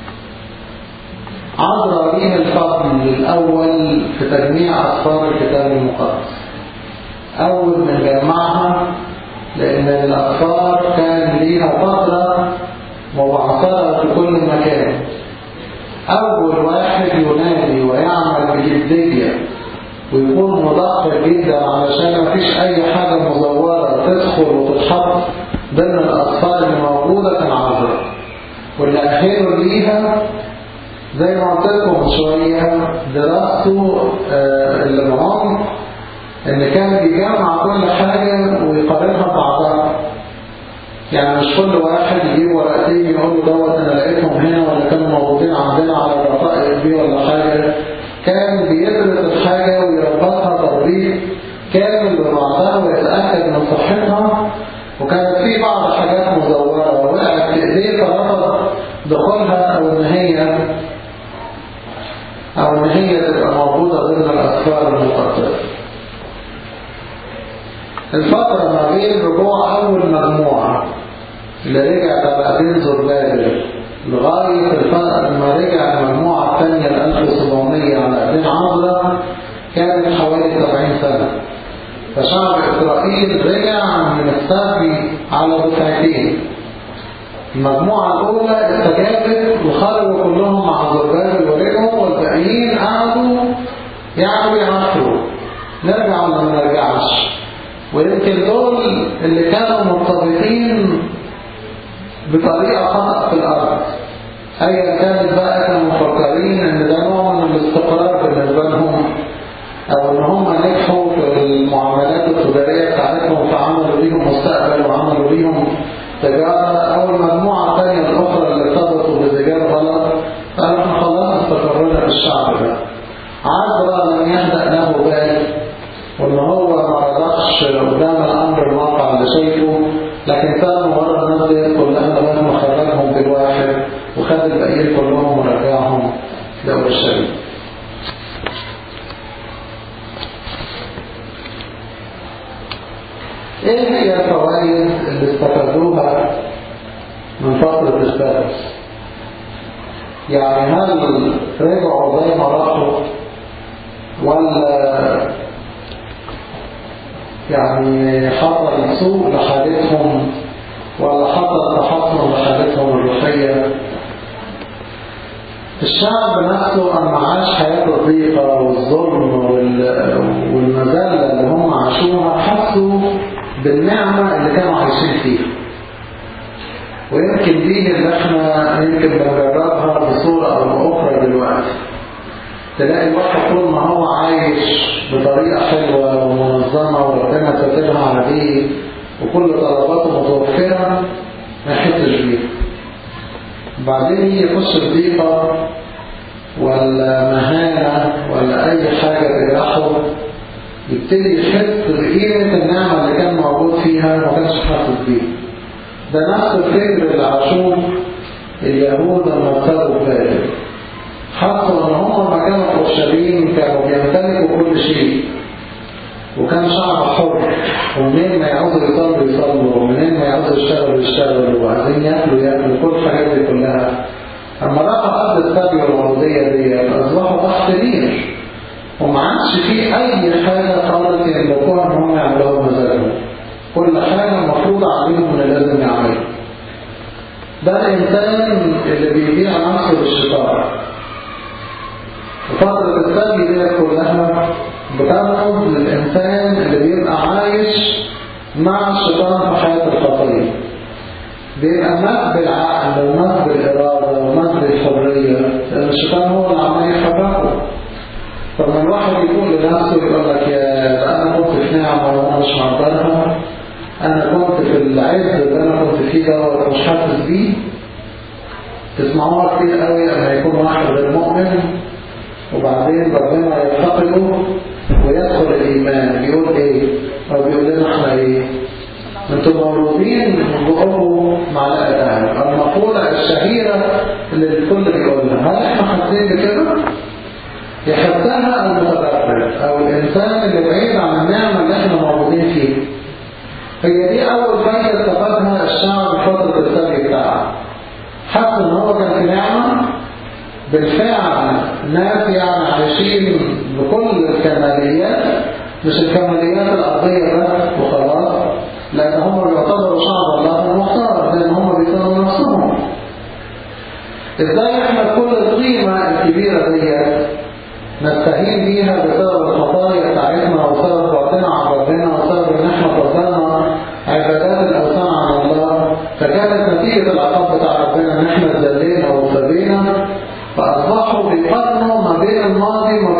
عذرا ليه الفضل الأول في تجميع أسفار الكتاب المقدس أول من جمعها لأن الأسفار كان ليها فترة مبعثرة في كل مكان أول واحد ينادي ويعمل بجدية ويكون مدقق جدا علشان مفيش أي حاجة مزورة تدخل وتتحط ضمن الأطفال اللي موجودة كان عذرا واللي أهله ليها زي ما قلت لكم من شوية دراسته آه، اللي بعمق ان كان بيجمع كل حاجة ويقارنها ببعضها يعني مش كل واحد يجيب ورقتين يقول له دوت انا لقيتهم هنا ولا كانوا موجودين عندنا على الرقائق دي ولا حاجة كان بيدرس الحاجة ويربطها تربيط كامل ببعضها ويتأكد من صحتها وكانت في بعض حاجات مزورة وقعت في ايديه فرفض دخولها او ان هي او ان هي تبقى موجودة ضمن الاسفار المقدسة الفترة ما بين رجوع اول مجموعة اللي رجع تبعتين زربابل لغاية الفترة لما رجع المجموعة الثانية ل 1700 على ايدين عضلة كانت حوالي 70 سنة فشعب إسرائيل رجع من السبي على دفعتين المجموعة الأولى استجابت وخرجوا كلهم مع زربابل ورجعوا والباقيين قعدوا يعني بيعرفوا نرجع ولا ما نرجعش ويمكن دول اللي كانوا مرتبطين بطريقة خطأ في الأرض أيا كانت بقى كانوا مفكرين إن ده نوع من الاستقرار بالنسبة لهم أو إن هم نجحوا في المعاملات التجارية بتاعتهم فعملوا بيهم مستقبل وعملوا بيهم تجارة أو المجموعة الثانية الأخرى اللي ارتبطوا بتجارة غلط قالوا احنا خلاص استقرينا بالشعب ده عذرا لم يهدأ له بال وإن هو ما رضخش قدام الأمر الواقع اللي شايفه لكن كانوا مرة الناس دي كلها لغاية ما خرجهم بالواحد وخد الباقيين كلهم ورجعهم لأورشليم ايه هي الفوائد اللي استفادوها من فترة السادس يعني هل رجعوا زي ما راحوا ولا يعني حصل سوء لحالتهم ولا حصل تحسن لحالتهم الروحية الشعب نفسه أما عاش حياة الضيقة والظلم والمذلة اللي هم عاشوها حسوا بالنعمة اللي كانوا عايشين فيها ويمكن دي اللي احنا يمكن بنجربها بصورة أو بأخرى دلوقتي تلاقي الواحد طول ما هو عايش بطريقة حلوة ومنظمة وربنا كاتبها عليه وكل طلباته متوفرة ما يحسش بيها بعدين يجي يخش الضيقة ولا مهانة ولا أي حاجة تجرحه يبتدي يحس بقيمة النعمة اللي كان موجود فيها ما كانش حاسس بيها ده نفس الفكر اللي عاشوه اليهود لما ابتدوا بابل حسوا ان هم ما كانوا اورشليم كانوا بيمتلكوا كل شيء وكان شعب حر ومنين ما يعوزوا يصلوا يصلوا ومنين ما يعوزوا يشتغلوا يشتغلوا وعايزين ياكلوا ياكلوا كل الحاجات دي كلها اما راحوا قبل السبي والعبودية دي اصبحوا تحت نير وما عادش فيه اي حاجة خالص يملكوها ان هم يعملوها بمزاجهم كل حاجة مفروضة عليهم ان لازم يعملوا ده الانسان اللي بيبيع نفسه للشيطان وفترة السبي دي كلها بتاخد للإنسان اللي بيبقى عايش مع الشيطان في حياة الخطية بيبقى مات بالعقل ومات بالإرادة ومات بالحرية لأن الشيطان هو اللي عمال يحركه فلما الواحد يقول لنفسه يقول لك يا أنا كنت في نعمة وأنا مش مقدرها أنا كنت في العز اللي أنا كنت فيه ده مش حاسس بيه تسمعوها كتير قوي لما يكون واحد غير مؤمن وبعدين ربنا ينتقله ويدخل الإيمان يقول إيه أو بيقول لنا إحنا إيه أنتم مولودين بقربوا معلقة دهب المقولة الشهيرة اللي الكل بيقولها هل إحنا حاسين بكده؟ يحسها المتغفل أو الإنسان اللي بعيد عن النعمة اللي إحنا موجودين فيها هي دي أول فايدة استفادها الشعب في فترة السبي بتاعه حس إن هو كان في نعمة بالفعل ناس يعني عايشين بكل الكماليات مش الكماليات الأرضية بس وخلاص لأن هم يعتبروا شعب الله المختار لأن هم بيصنعوا نفسهم إزاي احنا كل القيمة الكبيرة دي نستهين بيها بسبب الخطايا بتاعتنا وسبب بعدنا عن ربنا وسبب ان احنا فضلنا عبادات الأوثان عن الله فكانت نتيجة العقاب بتاع ربنا ان احنا اتذلينا وابتدينا فأصبح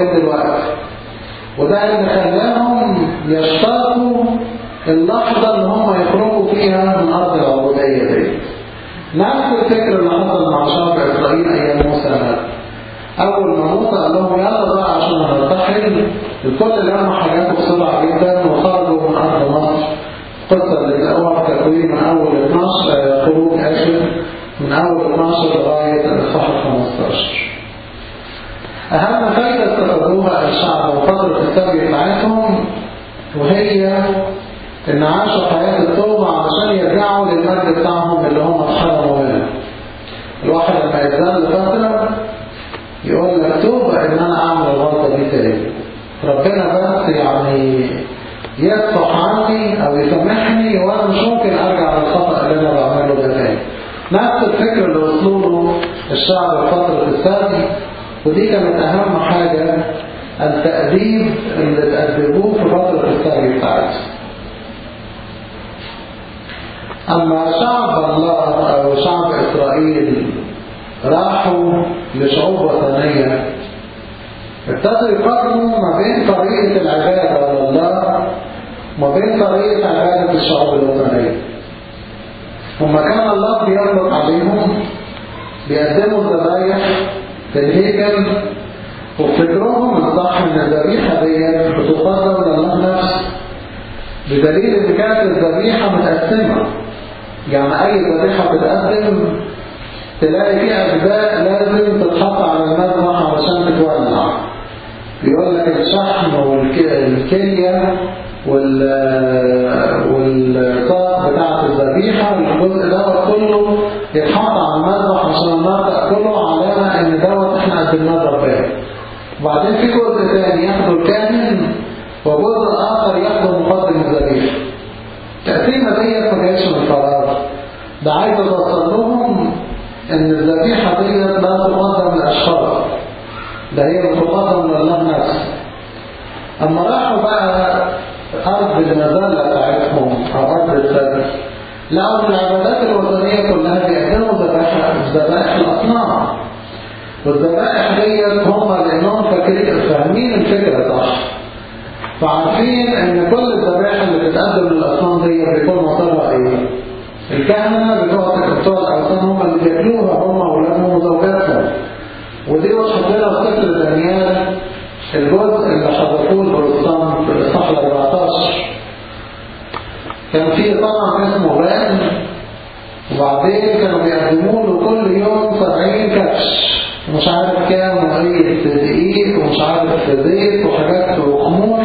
لغاية دلوقتي وده اللي خلاهم يشتاقوا اللحظة اللي هم يخرجوا فيها من أرض العبودية دي نفس الفكر اللي حصل مع شعب إسرائيل أيام موسى نبي أول ما موسى قال لهم يلا بقى عشان نرتحل الكل لما حاجاته بسرعة جدا وخرجوا من أرض مصر قصة اللي تلاقوها في تكوين من أول 12 خروج آسف من أول 12 لغاية الإصحاح 15 أهم فايدة استفادوها الشعب وفترة السبي بتاعتهم وهي إن عاشوا حياة التوبة علشان يرجعوا للمجد بتاعهم اللي هم اتحرموا منه. الواحد لما يزال فترة يقول لك توبة إن أنا أعمل الغلطة دي تاني. ربنا بس يعني يصفح عني أو يسامحني وأنا مش ممكن أرجع للخطأ اللي أنا بعمله ده تاني. نفس الفكر اللي وصلوا له الشعب في فترة السبي ودي كانت أهم حاجة التأديب اللي تأدبوه في فترة السبي بتاعتهم. أما شعب الله أو شعب إسرائيل راحوا لشعوب وثنية ابتدوا يقارنوا ما بين طريقة العبادة لله وما بين طريقة عبادة الشعوب الوثنية هما كان الله بيطلق عليهم بيقدموا الذبايح في الهيكل وفكرهم الصح ان الذبيحة ديت بتقدم لله نفسه بدليل ان كانت الذبيحة متقسمة يعني اي ذبيحة بتقدم تلاقي فيها اجزاء لازم تتحط على المذبح علشان تتولع بيقول لك الشحم والكلية وال والصاق بتاعة الذبيحة الجزء دوت كله يتحط على المذبح عشان النار تاكله علامة ان دوت احنا قدمناه لربنا وبعدين في جزء ثاني ياخده الكاهن وجزء اخر ياخده مقدم الذبيحة التقسيمة ديت ما جايش من فراغ ده عايز اوصل لهم ان الذبيحة ديت لا تقدم لاشخاص ده هي بتقدم لله نفسه اما راحوا بقى ارض المزالة بتاعتهم او ارض السبت لقوا العبادات الوطنية كلها بيقدموا ذبائح ذبائح الاصنام والذبائح ديت هم لانهم فاكرين فاهمين الفكرة صح فعارفين ان كل الذبائح اللي بتتقدم للاصنام دي بيكون مصدرها ايه الكهنة بتوع بتوع الاوثان هم اللي بياكلوها هم واولادهم وزوجاتهم ودي وضحت لنا في سفر دانيال الجزء اللي حضرتوه البروتستان في الاصحاح 14 كان في طبعا اسمه بان وبعدين كانوا بيقدموا له كل يوم 70 كبش ومش عارف كام وقية دقيق ومش عارف زيت وحاجات وخمور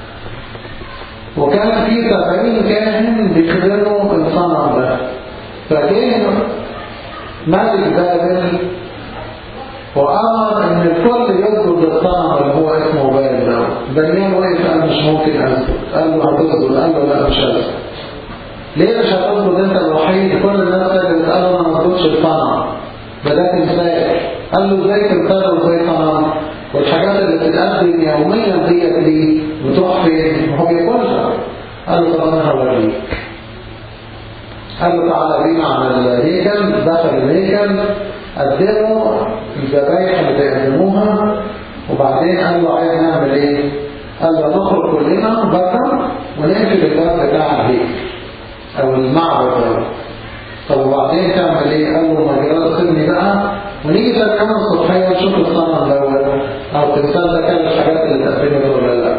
وكان في 70 كاهن بيخدموا الصنم ده فجه ملك بابل وأمر إن الكل يسجد للصنم اللي هو اسمه بابل ده دانيال وقف قال مش ممكن أسجد قال له هتسجد قال له لا مش هسجد ليه مش هتسجد أنت الوحيد كل الناس سجدت قال له أنا ما اسجدش الصنم ده ده تمثال قال له ازاي تمثال وازاي صنم والحاجات اللي بتتقدم يوميا ديت دي بتروح فين؟ هو بياكلها قال له طب انا هوريك قال له تعالى بينا على الهيكل دخل الهيكل قدموا الذبايح اللي بيقدموها وبعدين قال له عايز نعمل ايه؟ قال له نخرج كلنا بره ونقفل الباب بتاع الهيكل او المعبد ده طب وبعدين تعمل ايه؟ قال له ما جرى سيبني بقى ونيجي تاني يوم الصبحيه نشوف الصنم دوت او التمثال ده كان الحاجات اللي اتقدمت ولا لا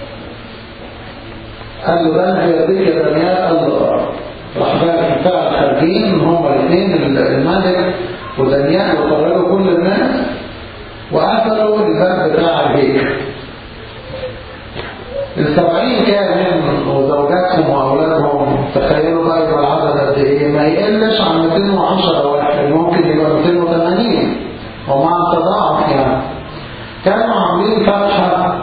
قال له ده انا هيديك يا دانيال قال له راح بقى فعل خارجين هم الاثنين الملك ودانيال وقرروا كل الناس وقفلوا الباب بتاع الهيكل السبعين كاهن وزوجاتهم واولادهم تخيلوا بقى يبقى العدد قد ايه ما يقلش عن 210 واحد ممكن يبقى 280 ومع التضاعف يعني كانوا عاملين فتحه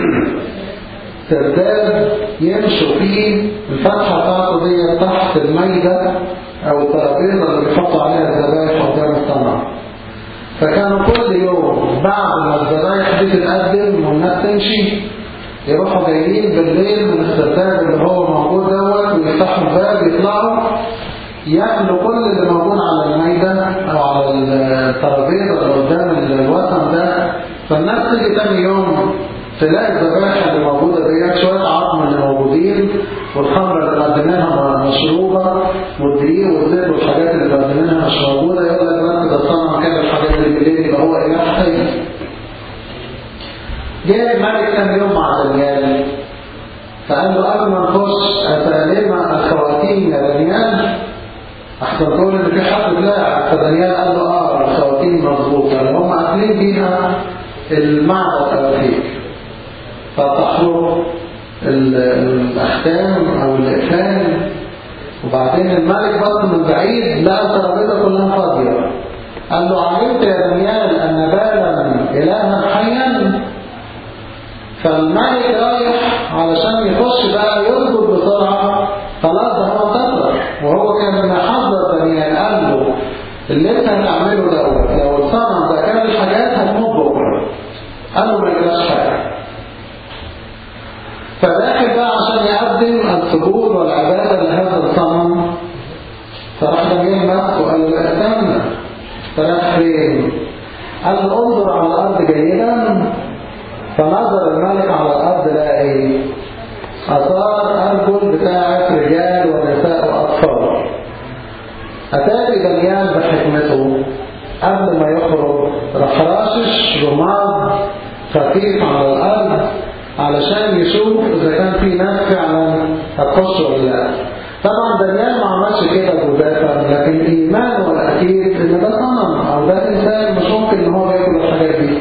سرداب يمشوا فيه الفتحه بتاعته دي تحت الميده او الترابيزه اللي بيحطوا عليها الذبائح قدام الصنم فكانوا كل يوم بعد ما الذبائح دي تتقدم والناس تمشي يروحوا جايين بالليل من السرداب اللي هو موجود دوت ويفتحوا الباب يطلعوا ياكلوا كل اللي موجود على الميدة او على الترابيزه اللي قدام الوطن ده فالناس تيجي تاني يوم تلاقي الذبائح اللي موجودة ديت شوية عظم اللي موجودين والخمرة اللي مقدمينها مشروبة والدقيق والزيت والحاجات اللي مقدمينها مش موجودة يقول لك بس ده صنع كده الحاجات اللي بالليل يبقى هو إله حي جاء الملك كان يوم مع دانيال فقال له قبل ما نخش أسألنا الخواتيم يا دانيال أحسن تقول إن في حد لا فدانيال قال له آه الخواتيم مظبوطة لأن هم قافلين بيها المعبد أو الفيك فتحرق الأختام أو الإقفال وبعدين الملك بص من بعيد لقى الترابيزة كلها فاضية قال له علمت يا دانيال أن بالا إلها حيا فالملك رايح علشان يخش بقى يركض بسرعة خلاص ده هو انتصر وهو كان محضر دانيال قال له اللي انت هتعمله دوت لو الصنم ده كان الحاجات هتموت بكره قال له ما يجراش حاجه فداخل بقى عشان يقدم السجود والعباده لهذا الصنم فراح دانيال مسكه وقال له لا استنى فراح فين؟ قال له انظر على الارض جيدا فنظر الملك على الأرض لقى إيه؟ أثار أرجل بتاعة رجال ونساء وأطفال أتاري دانيال بحكمته قبل ما يخرج راح راشش رماد خفيف على الأرض علشان يشوف إذا كان في ناس فعلا هتخش ولا لا طبعا دانيال ما عملش كده جزافا لكن إيمانه الأكيد إن ده صنم أو ده إنسان مش ممكن إن هو ياكل الحاجات دي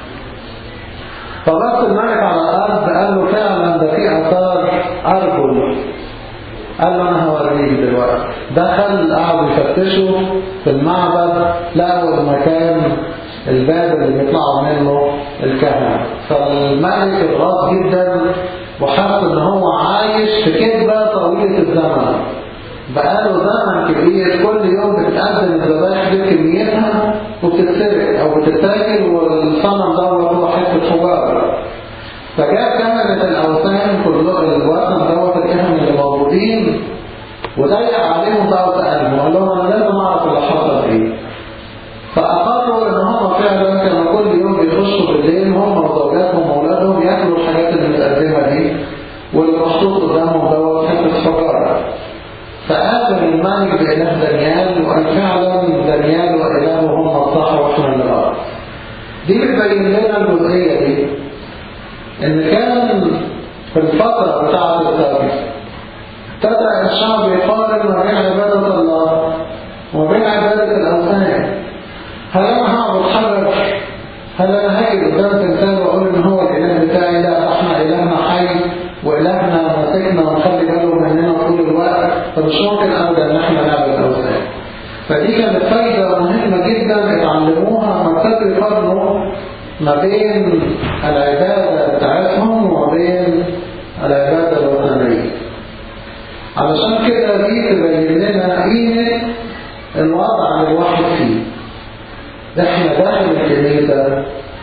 فبص الملك على الأرض قال له فعلا ده في آثار أرجل قال له أنا هوريك دلوقتي دخل قعدوا يفتشوا في المعبد لقوا المكان الباب اللي بيطلعوا منه الكهنة فالملك اتغاظ جدا وحس ان هو عايش في كذبة طويلة الزمن بقاله زمن كبير كل يوم بتتقدم الذبائح دي كميتها وبتتسرق او بتتاكل والصنم دوت هو حته حجاره فجاء كهنة الاوثان كله الوثن دوت الكهنة اللي موجودين وضيق عليهم ضغط قلبه وقال لهم انا لازم اعرف اللي حصل ايه فاقروا ان هم فعلا كانوا كل يوم بيخشوا بالليل هم وزوجاتهم واولادهم ياكلوا الحاجات اللي متقدمه دي واللي محطوط قدامهم دوت حته حجاره فآمن الملك بإله دانيال وقال فعلا دانيال وإله هم الصح وإحنا اللي غلط. دي بتبين لنا الجزئية دي إن كان في الفترة بتاعة التاريخ ابتدأ الشعب يقارن ما بين عبادة الله وبين عبادة الأوثان هل أنا هعبد حجر؟ هل أنا هاجي قدام تمثال وأقول إن هو الإله بتاعي لا إحنا إلهنا حي وإلهنا ماسكنا ونخلي باله مننا طول الوقت فمش ممكن أبدا إن إحنا نعبد أوثان فدي كانت فايدة مهمة جدا اتعلموها لما ابتدوا يقارنوا ما بين العبادة بتاعتهم وما بين العبادة الوثنية علشان كده دي تبين لنا قيمة الوضع اللي الواحد فيه احنا داخل الكنيسة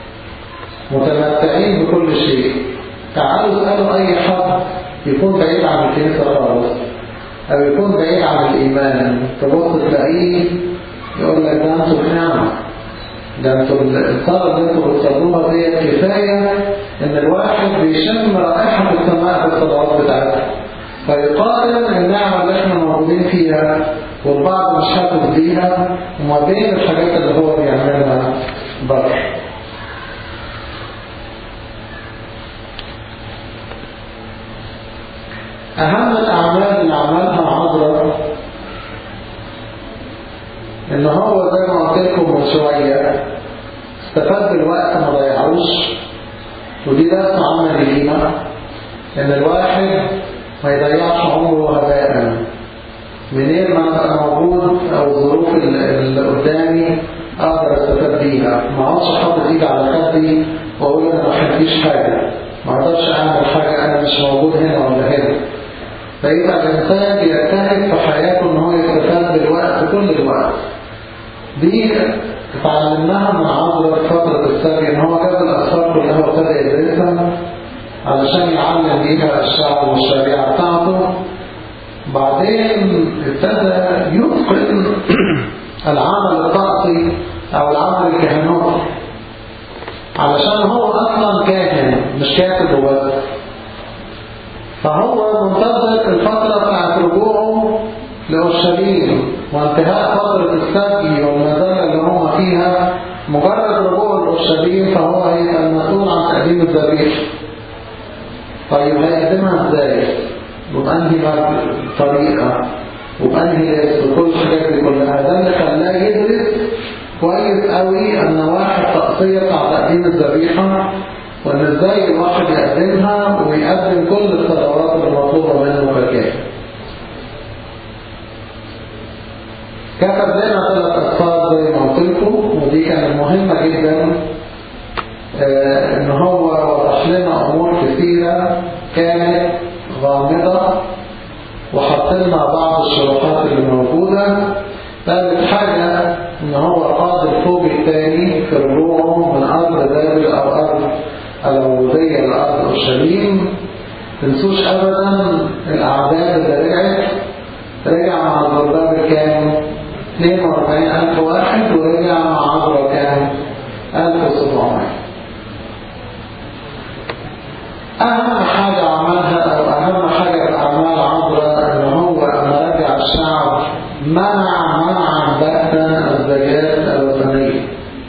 متمتعين بكل شيء تعالوا اسألوا أي حد يكون بعيد عن الكنيسة خالص أو يكون بعيد عن الإيمان تبص تلاقيه يقول لك ده أنتوا في نعمة ده أنتوا الصلاة اللي أنتوا بتصلوها ديت كفاية إن الواحد بيشم رائحة السماء في الصلوات بتاعته فيقارن النعمة اللي احنا موجودين فيها والبعض مش حاسس بيها وما بين الحاجات اللي هو بيعملها بره أهم الأعمال اللي عملها عذرا إن هو زي ما قلت لكم من شوية استفاد بالوقت ما ضيعوش ودي درس عملي لينا إن الواحد ما يضيعش عمره هباء منين ما ابقى موجود او الظروف اللي قدامي اقدر استفاد بيها ما اقعدش حاطط ايدي على خدي واقول انا ما حديش حاجه ما اقدرش اعمل حاجه انا مش موجود هنا ولا هنا فيبقى الانسان بيجتهد في حياته ان هو يستفاد بالوقت كل الوقت دي اتعلمناها من عبر فترة السبي ان هو جاب الاسرار كلها وابتدى يدرسها علشان يعلم بيها الشعب والشريعة بتاعته بعدين ابتدى يتقن العمل الطقسي او العمل الكهنوتي علشان هو أصلا كاهن مش كاتب وبس فهو منتظر الفترة بتاعت رجوعه لأورشليم وانتهاء فترة السبي والمزالة اللي هم فيها مجرد رجوعه لأورشليم فهو هيبقى المسؤول عن تقديم الذبيحة طيب هيقدمها ازاي؟ وبأنهي طريقة وبأنهي لبس وكل الحاجات دي كلها ده اللي خلاه يدرس كويس قوي النواحي التقصية بتاع تقديم الذبيحة وان ازاي الواحد يقدمها ويقدم كل الصلوات المطلوبة منه ككاهن كتب لنا ثلاث أصفار زي ما قلت لكم ودي كانت مهمة جدا آه ان هو وضح لنا امور كثيرة كانت غامضة وحط لنا بعض الشروحات اللي موجودة ثالث حاجة ان هو قاد الفوق الثاني في رجوعه من ارض بابل او ارض العبودية لارض اورشليم تنسوش ابدا الاعداد اللي رجعت رجع مع الضرباب كام 42000 واحد ورجع مع عبرة كام 1700 أهم حاجة عملها أو أهم حاجة في أعمال عبرة إن هو لما رجع الشعب منع منعا باتا الزكاة الوثنية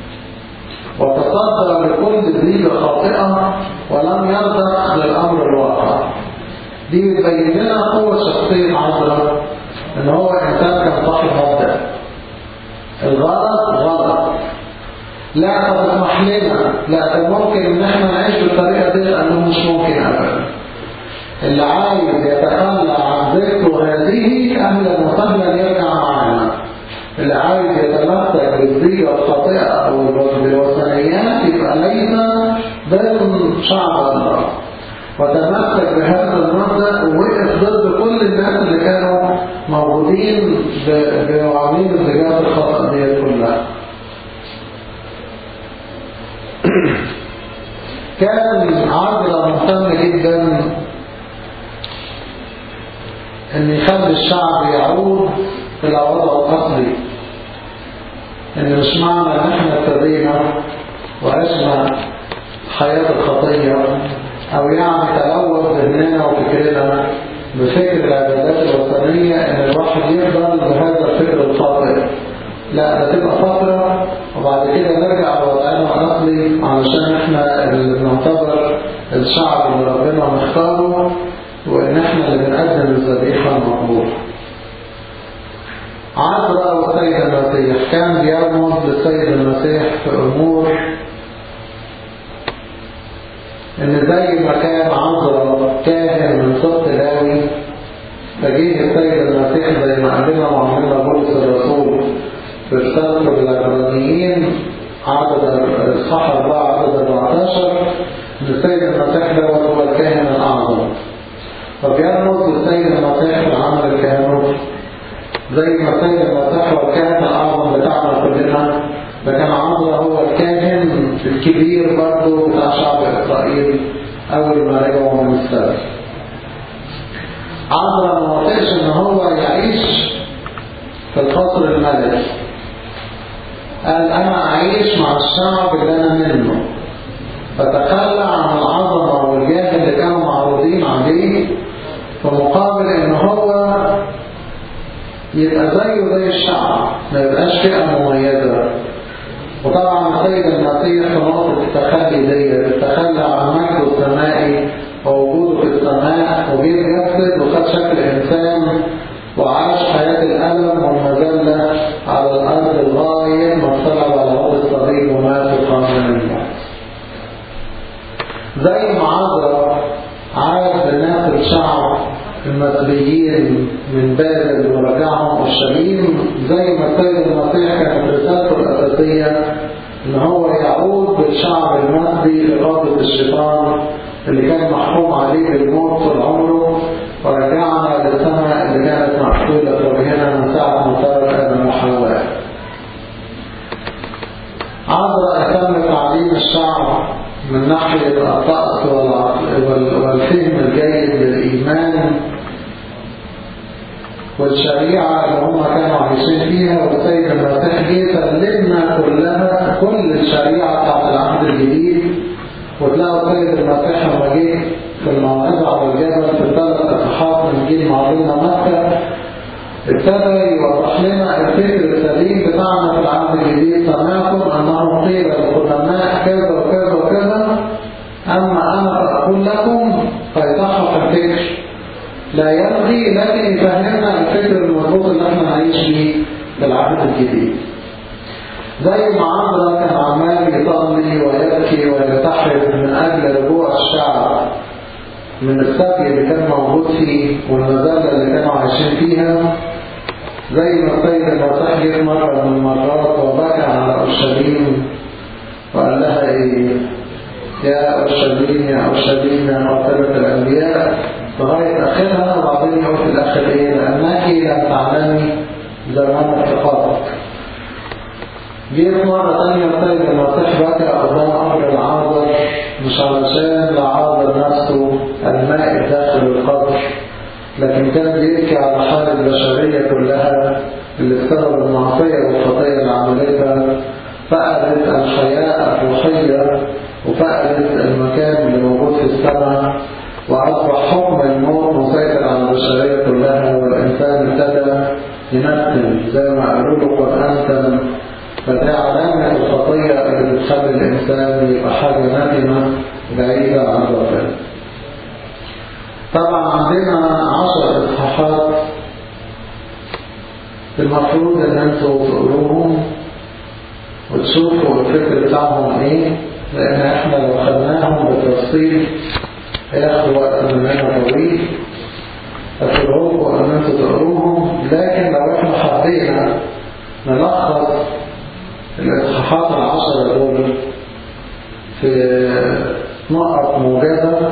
وتصدى لكل ذريبة خاطئة ولم يرضخ للأمر الواقع دي بتبين لنا قوة شخصية عبرة إن هو إنسان كان صاحب مبدأ الغلط غلط لا طب اسمح لنا لا طب ممكن ان احنا نعيش بالطريقه دي لانه مش ممكن ابدا اللي عايز يتخلى عن ذكره هذه اهلا وسهلا يرجع معنا اللي عايز يتمسك بالزية الخاطئة او بالوثنيات يبقى ليس ضمن شعب الله وتمسك بهذا المبدأ ووقف ضد كل الناس اللي كانوا موجودين بعواميد الزجاج الخطأ دي كلها كان عبر مهتم جدا ان يخلي الشعب يعود الى وضعه الاصلي ان مش معنى ان احنا ابتدينا وعشنا حياة الخطية او يعني تلوث ذهننا وفكرنا بفكر العبادات الوثنية ان الواحد يفضل بهذا الفكر الخاطئ لا ده تبقى فترة وبعد كده نرجع لوضعنا الأصلي علشان احنا اللي بنعتبر الشعب اللي ربنا مختاره وان احنا اللي بنقدم الذبيحة المقبولة. عذراء والسيد المسيح كان بيرمز للسيد المسيح في امور ان زي ما كان عذراء كاهن من سبط لاوي فجيه السيد المسيح زي ما قال لنا معلمنا بولس الرسول في رسالته للعبرانيين عدد الاصحاح 4 عدد 14 ان السيد المسيح دوت هو الكاهن الاعظم فبيرمز للسيد المسيح في العمل الكهنوتي زي ما السيد المسيح هو الكاهن الاعظم بتاعنا كلنا لكن عمرو هو الكاهن الكبير برضه بتاع شعب اسرائيل اول ما رجعوا من السبت عمرو ما وافقش ان هو يعيش في القصر الملكي قال انا اعيش مع الشعب اللي انا منه فتخلى عن العظمه والجاه اللي كانوا معروضين عليه في مقابل ان هو يبقى زيه زي الشعب ما يبقاش فئه مميزه وطبعا السيد المسيح في نقطه التخلي دي التخلى عن مجده السمائي ووجوده في السماء وبيتجسد وخد شكل انسان وعاش حياة الألم والمذلة على الأرض لغاية ما اطلع على عود الصليب ومات وقام من الموت. زي ما عذرا عاد بناس الشعب المسيحيين من بابل ورجعهم اورشليم زي ما السيد المسيح كانت رسالته الأساسية إن هو يعود بالشعب المسيحي لقابة الشيطان اللي كان محكوم عليه بالموت طول عمره ورجعنا للسماء اللي كانت مقتولة في وجهنا من ساعة ما صارت آدم وحواء. عذرا اهتم بتعليم الشعب من ناحية الطقس والفهم الجيد للإيمان والشريعة اللي هم كانوا عايشين فيها والسيد المسيح جه سلمنا كلها كل الشريعة بتاعت العهد الجديد وتلاقوا السيد المسيح لما جه في الموعظة على الجبل في الثلاث اصحاح من جيل معظمنا مكة ابتدى يوضح لنا الفكر السليم بتاعنا في العهد الجديد سمعتم انه قيل للقدماء كذا وكذا وكذا اما انا فاقول لكم فيصحح الفكر لا يلغي لكن يفهمنا الفكر المربوط اللي احنا نعيش بيه بالعهد الجديد زي ما عمرو كان عمال يصلي ويبكي ويتحرك من اجل رجوع الشعب من السبي اللي كان موجود فيه والمذلة اللي كانوا عايشين فيها زي ما السيد المسيح جه مرة من المرات وبكى على أورشليم وقال لها إيه يا أورشليم يا أورشليم يا مرتبة الأنبياء لغاية آخرها وبعدين يقول في الآخر إيه لأنك لم تعلمي زمان اتفاقك جيت مرة تانية السيد المسيح بكى قدام قبر العازر مش علشان لعازر نفسه الماء داخل القبر لكن كان بيبكي على حال البشرية كلها اللي بسبب المعصية والخطية اللي عملتها فقدت الحياة الروحية وفقدت المكان اللي موجود في السماء وأصبح حكم الموت مسيطر على البشرية كلها والإنسان ابتدى ينتن زي ما قالوا له قد أنتن فدي علامة الخطية اللي بتخلي الإنسان يبقى حاجة نتنة بعيدة عن ربنا طبعا عندنا عشر إصحاحات المفروض ان انتوا تقروهم وتشوفوا الفكر بتاعهم ايه لان احنا لو خدناهم بالتفصيل هياخدوا وقت مننا طويل أتدعوكم ان انتوا تقروهم لكن لو احنا حبينا نلخص الاصحاحات العشرة دول في نقط موجزة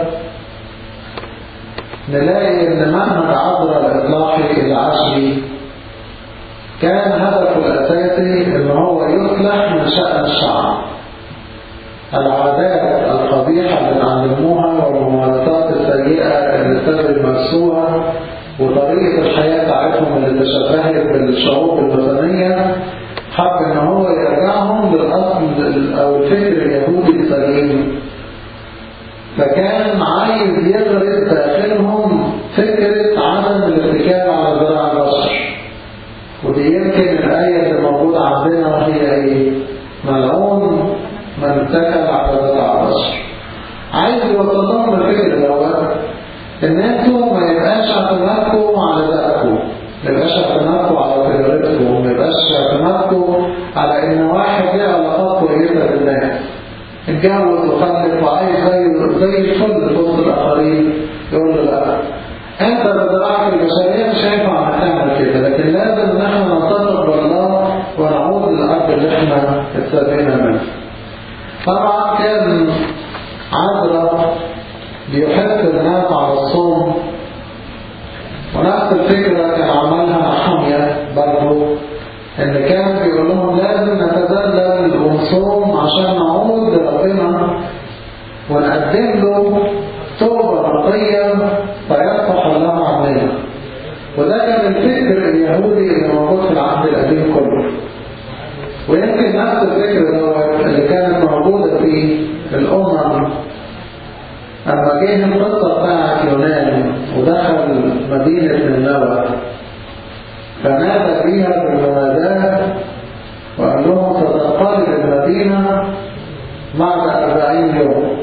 نلاقي ان منهج عبر الاصلاحي العشري كان هدفه الاساسي ان هو يصلح من شأن الشعب العادات القبيحة اللي اتعلموها والممارسات السيئة اللي ابتدوا يمارسوها وطريقة الحياة بتاعتهم اللي تشبهت بالشعوب الوثنية حب ان هو يرجعهم للاصل او الفكر اليهودي السليم فكان عايز يغرس داخلهم فكرة عدم الاتكال على ذراع البشر ودي يمكن الآية اللي موجودة عندنا هي ايه؟ ملعون من اتكل على ذراع البشر عايز يوصل لهم الفكر دوت ان انتوا ما يبقاش اعتمادكم على ذاتكم ما يبقاش اعتمادكم على تجاربكم ما يبقاش اعتمادكم على ان واحد ليه علاقات كويسه بالناس اتجوز وخلف وعايش زي زي الفل في وسط الاخرين يقول له لا انت بذراعك البشريه مش هينفع انك تعمل كده لكن لازم ان احنا ننتظر بالله ونعود للارض اللي احنا اتسابينا منه طبعا كان عذرا بيحث الناس على الصوم ونفس الفكرة كان عملها حمية برضو ان كان بيقول لهم لازم نتذلل ونصوم عشان نعود لربنا ونقدم له توبة رقية فيصفح الله عننا وده كان الفكر اليهودي اللي موجود في العهد القديم كله ويمكن نفس الفكر دوت اللي كانت موجودة في الأمم أما جه القصة بتاعت يونان ودخل مدينة نينوى فنادى بيها بالمناداة وقال لهم ستنقلب المدينة بعد أربعين يوم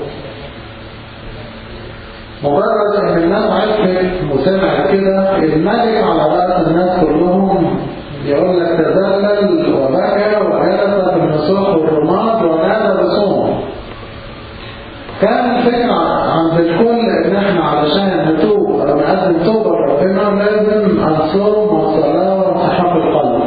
مجرد ان الناس عرفت وسمعت كده الملك على رأس الناس كلهم يقول لك تذلل وبكى وجلس في النسوح والرماد ونادى بصوم كان الفكرة عند الكل ان احنا علشان نتوب او نقدم توبة لربنا لازم الصوم والصلاة وانسحاب القلب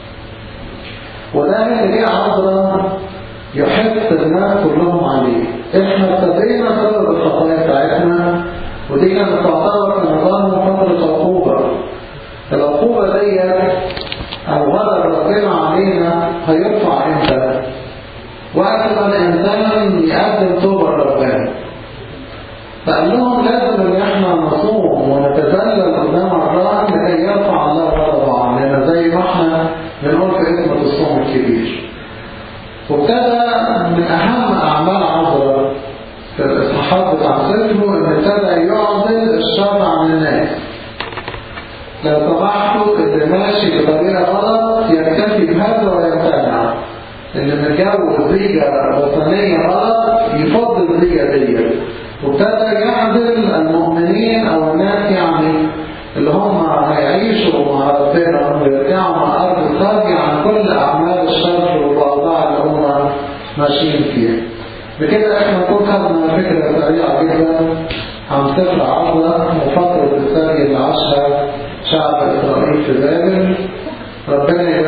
وده اللي جه عذرا يحث الناس كلهم عليه احنا ابتدينا سبب الخطايا بتاعتنا ودي كانت تعتبر في نظام فترة عقوبة العقوبة دي او غضب ربنا علينا هيرفع امتى وقت ما الانسان يقدم توبة لربنا فقال لهم لازم ان احنا نصوم ونتذلل قدام الله لكي يرفع الله غضبه عننا زي ما احنا بنقول في اسم الصوم الكبير وابتدى من اهم اعمال عذرا في حافظ عن سفره ان ابتدى يعضل الشر عن الناس لو سمحتوا اللي ماشي بطريقة غلط يكتفي بهذا ويمتنع اللي متجوز زيجة وطنية غلط يفضل الزيجة دي وابتدى يعدل المؤمنين او الناس يعني اللي هم هيعيشوا مع ربنا ويرجعوا مع ارض الخارج عن كل اعمال الشر والاوضاع اللي هم ماشيين فيها بكده احنا نكون خدنا فكرة سريعة جدا عن سفر عظة وفترة الثانية اللي عاشها شعب إسرائيل في بابل ربنا يبارك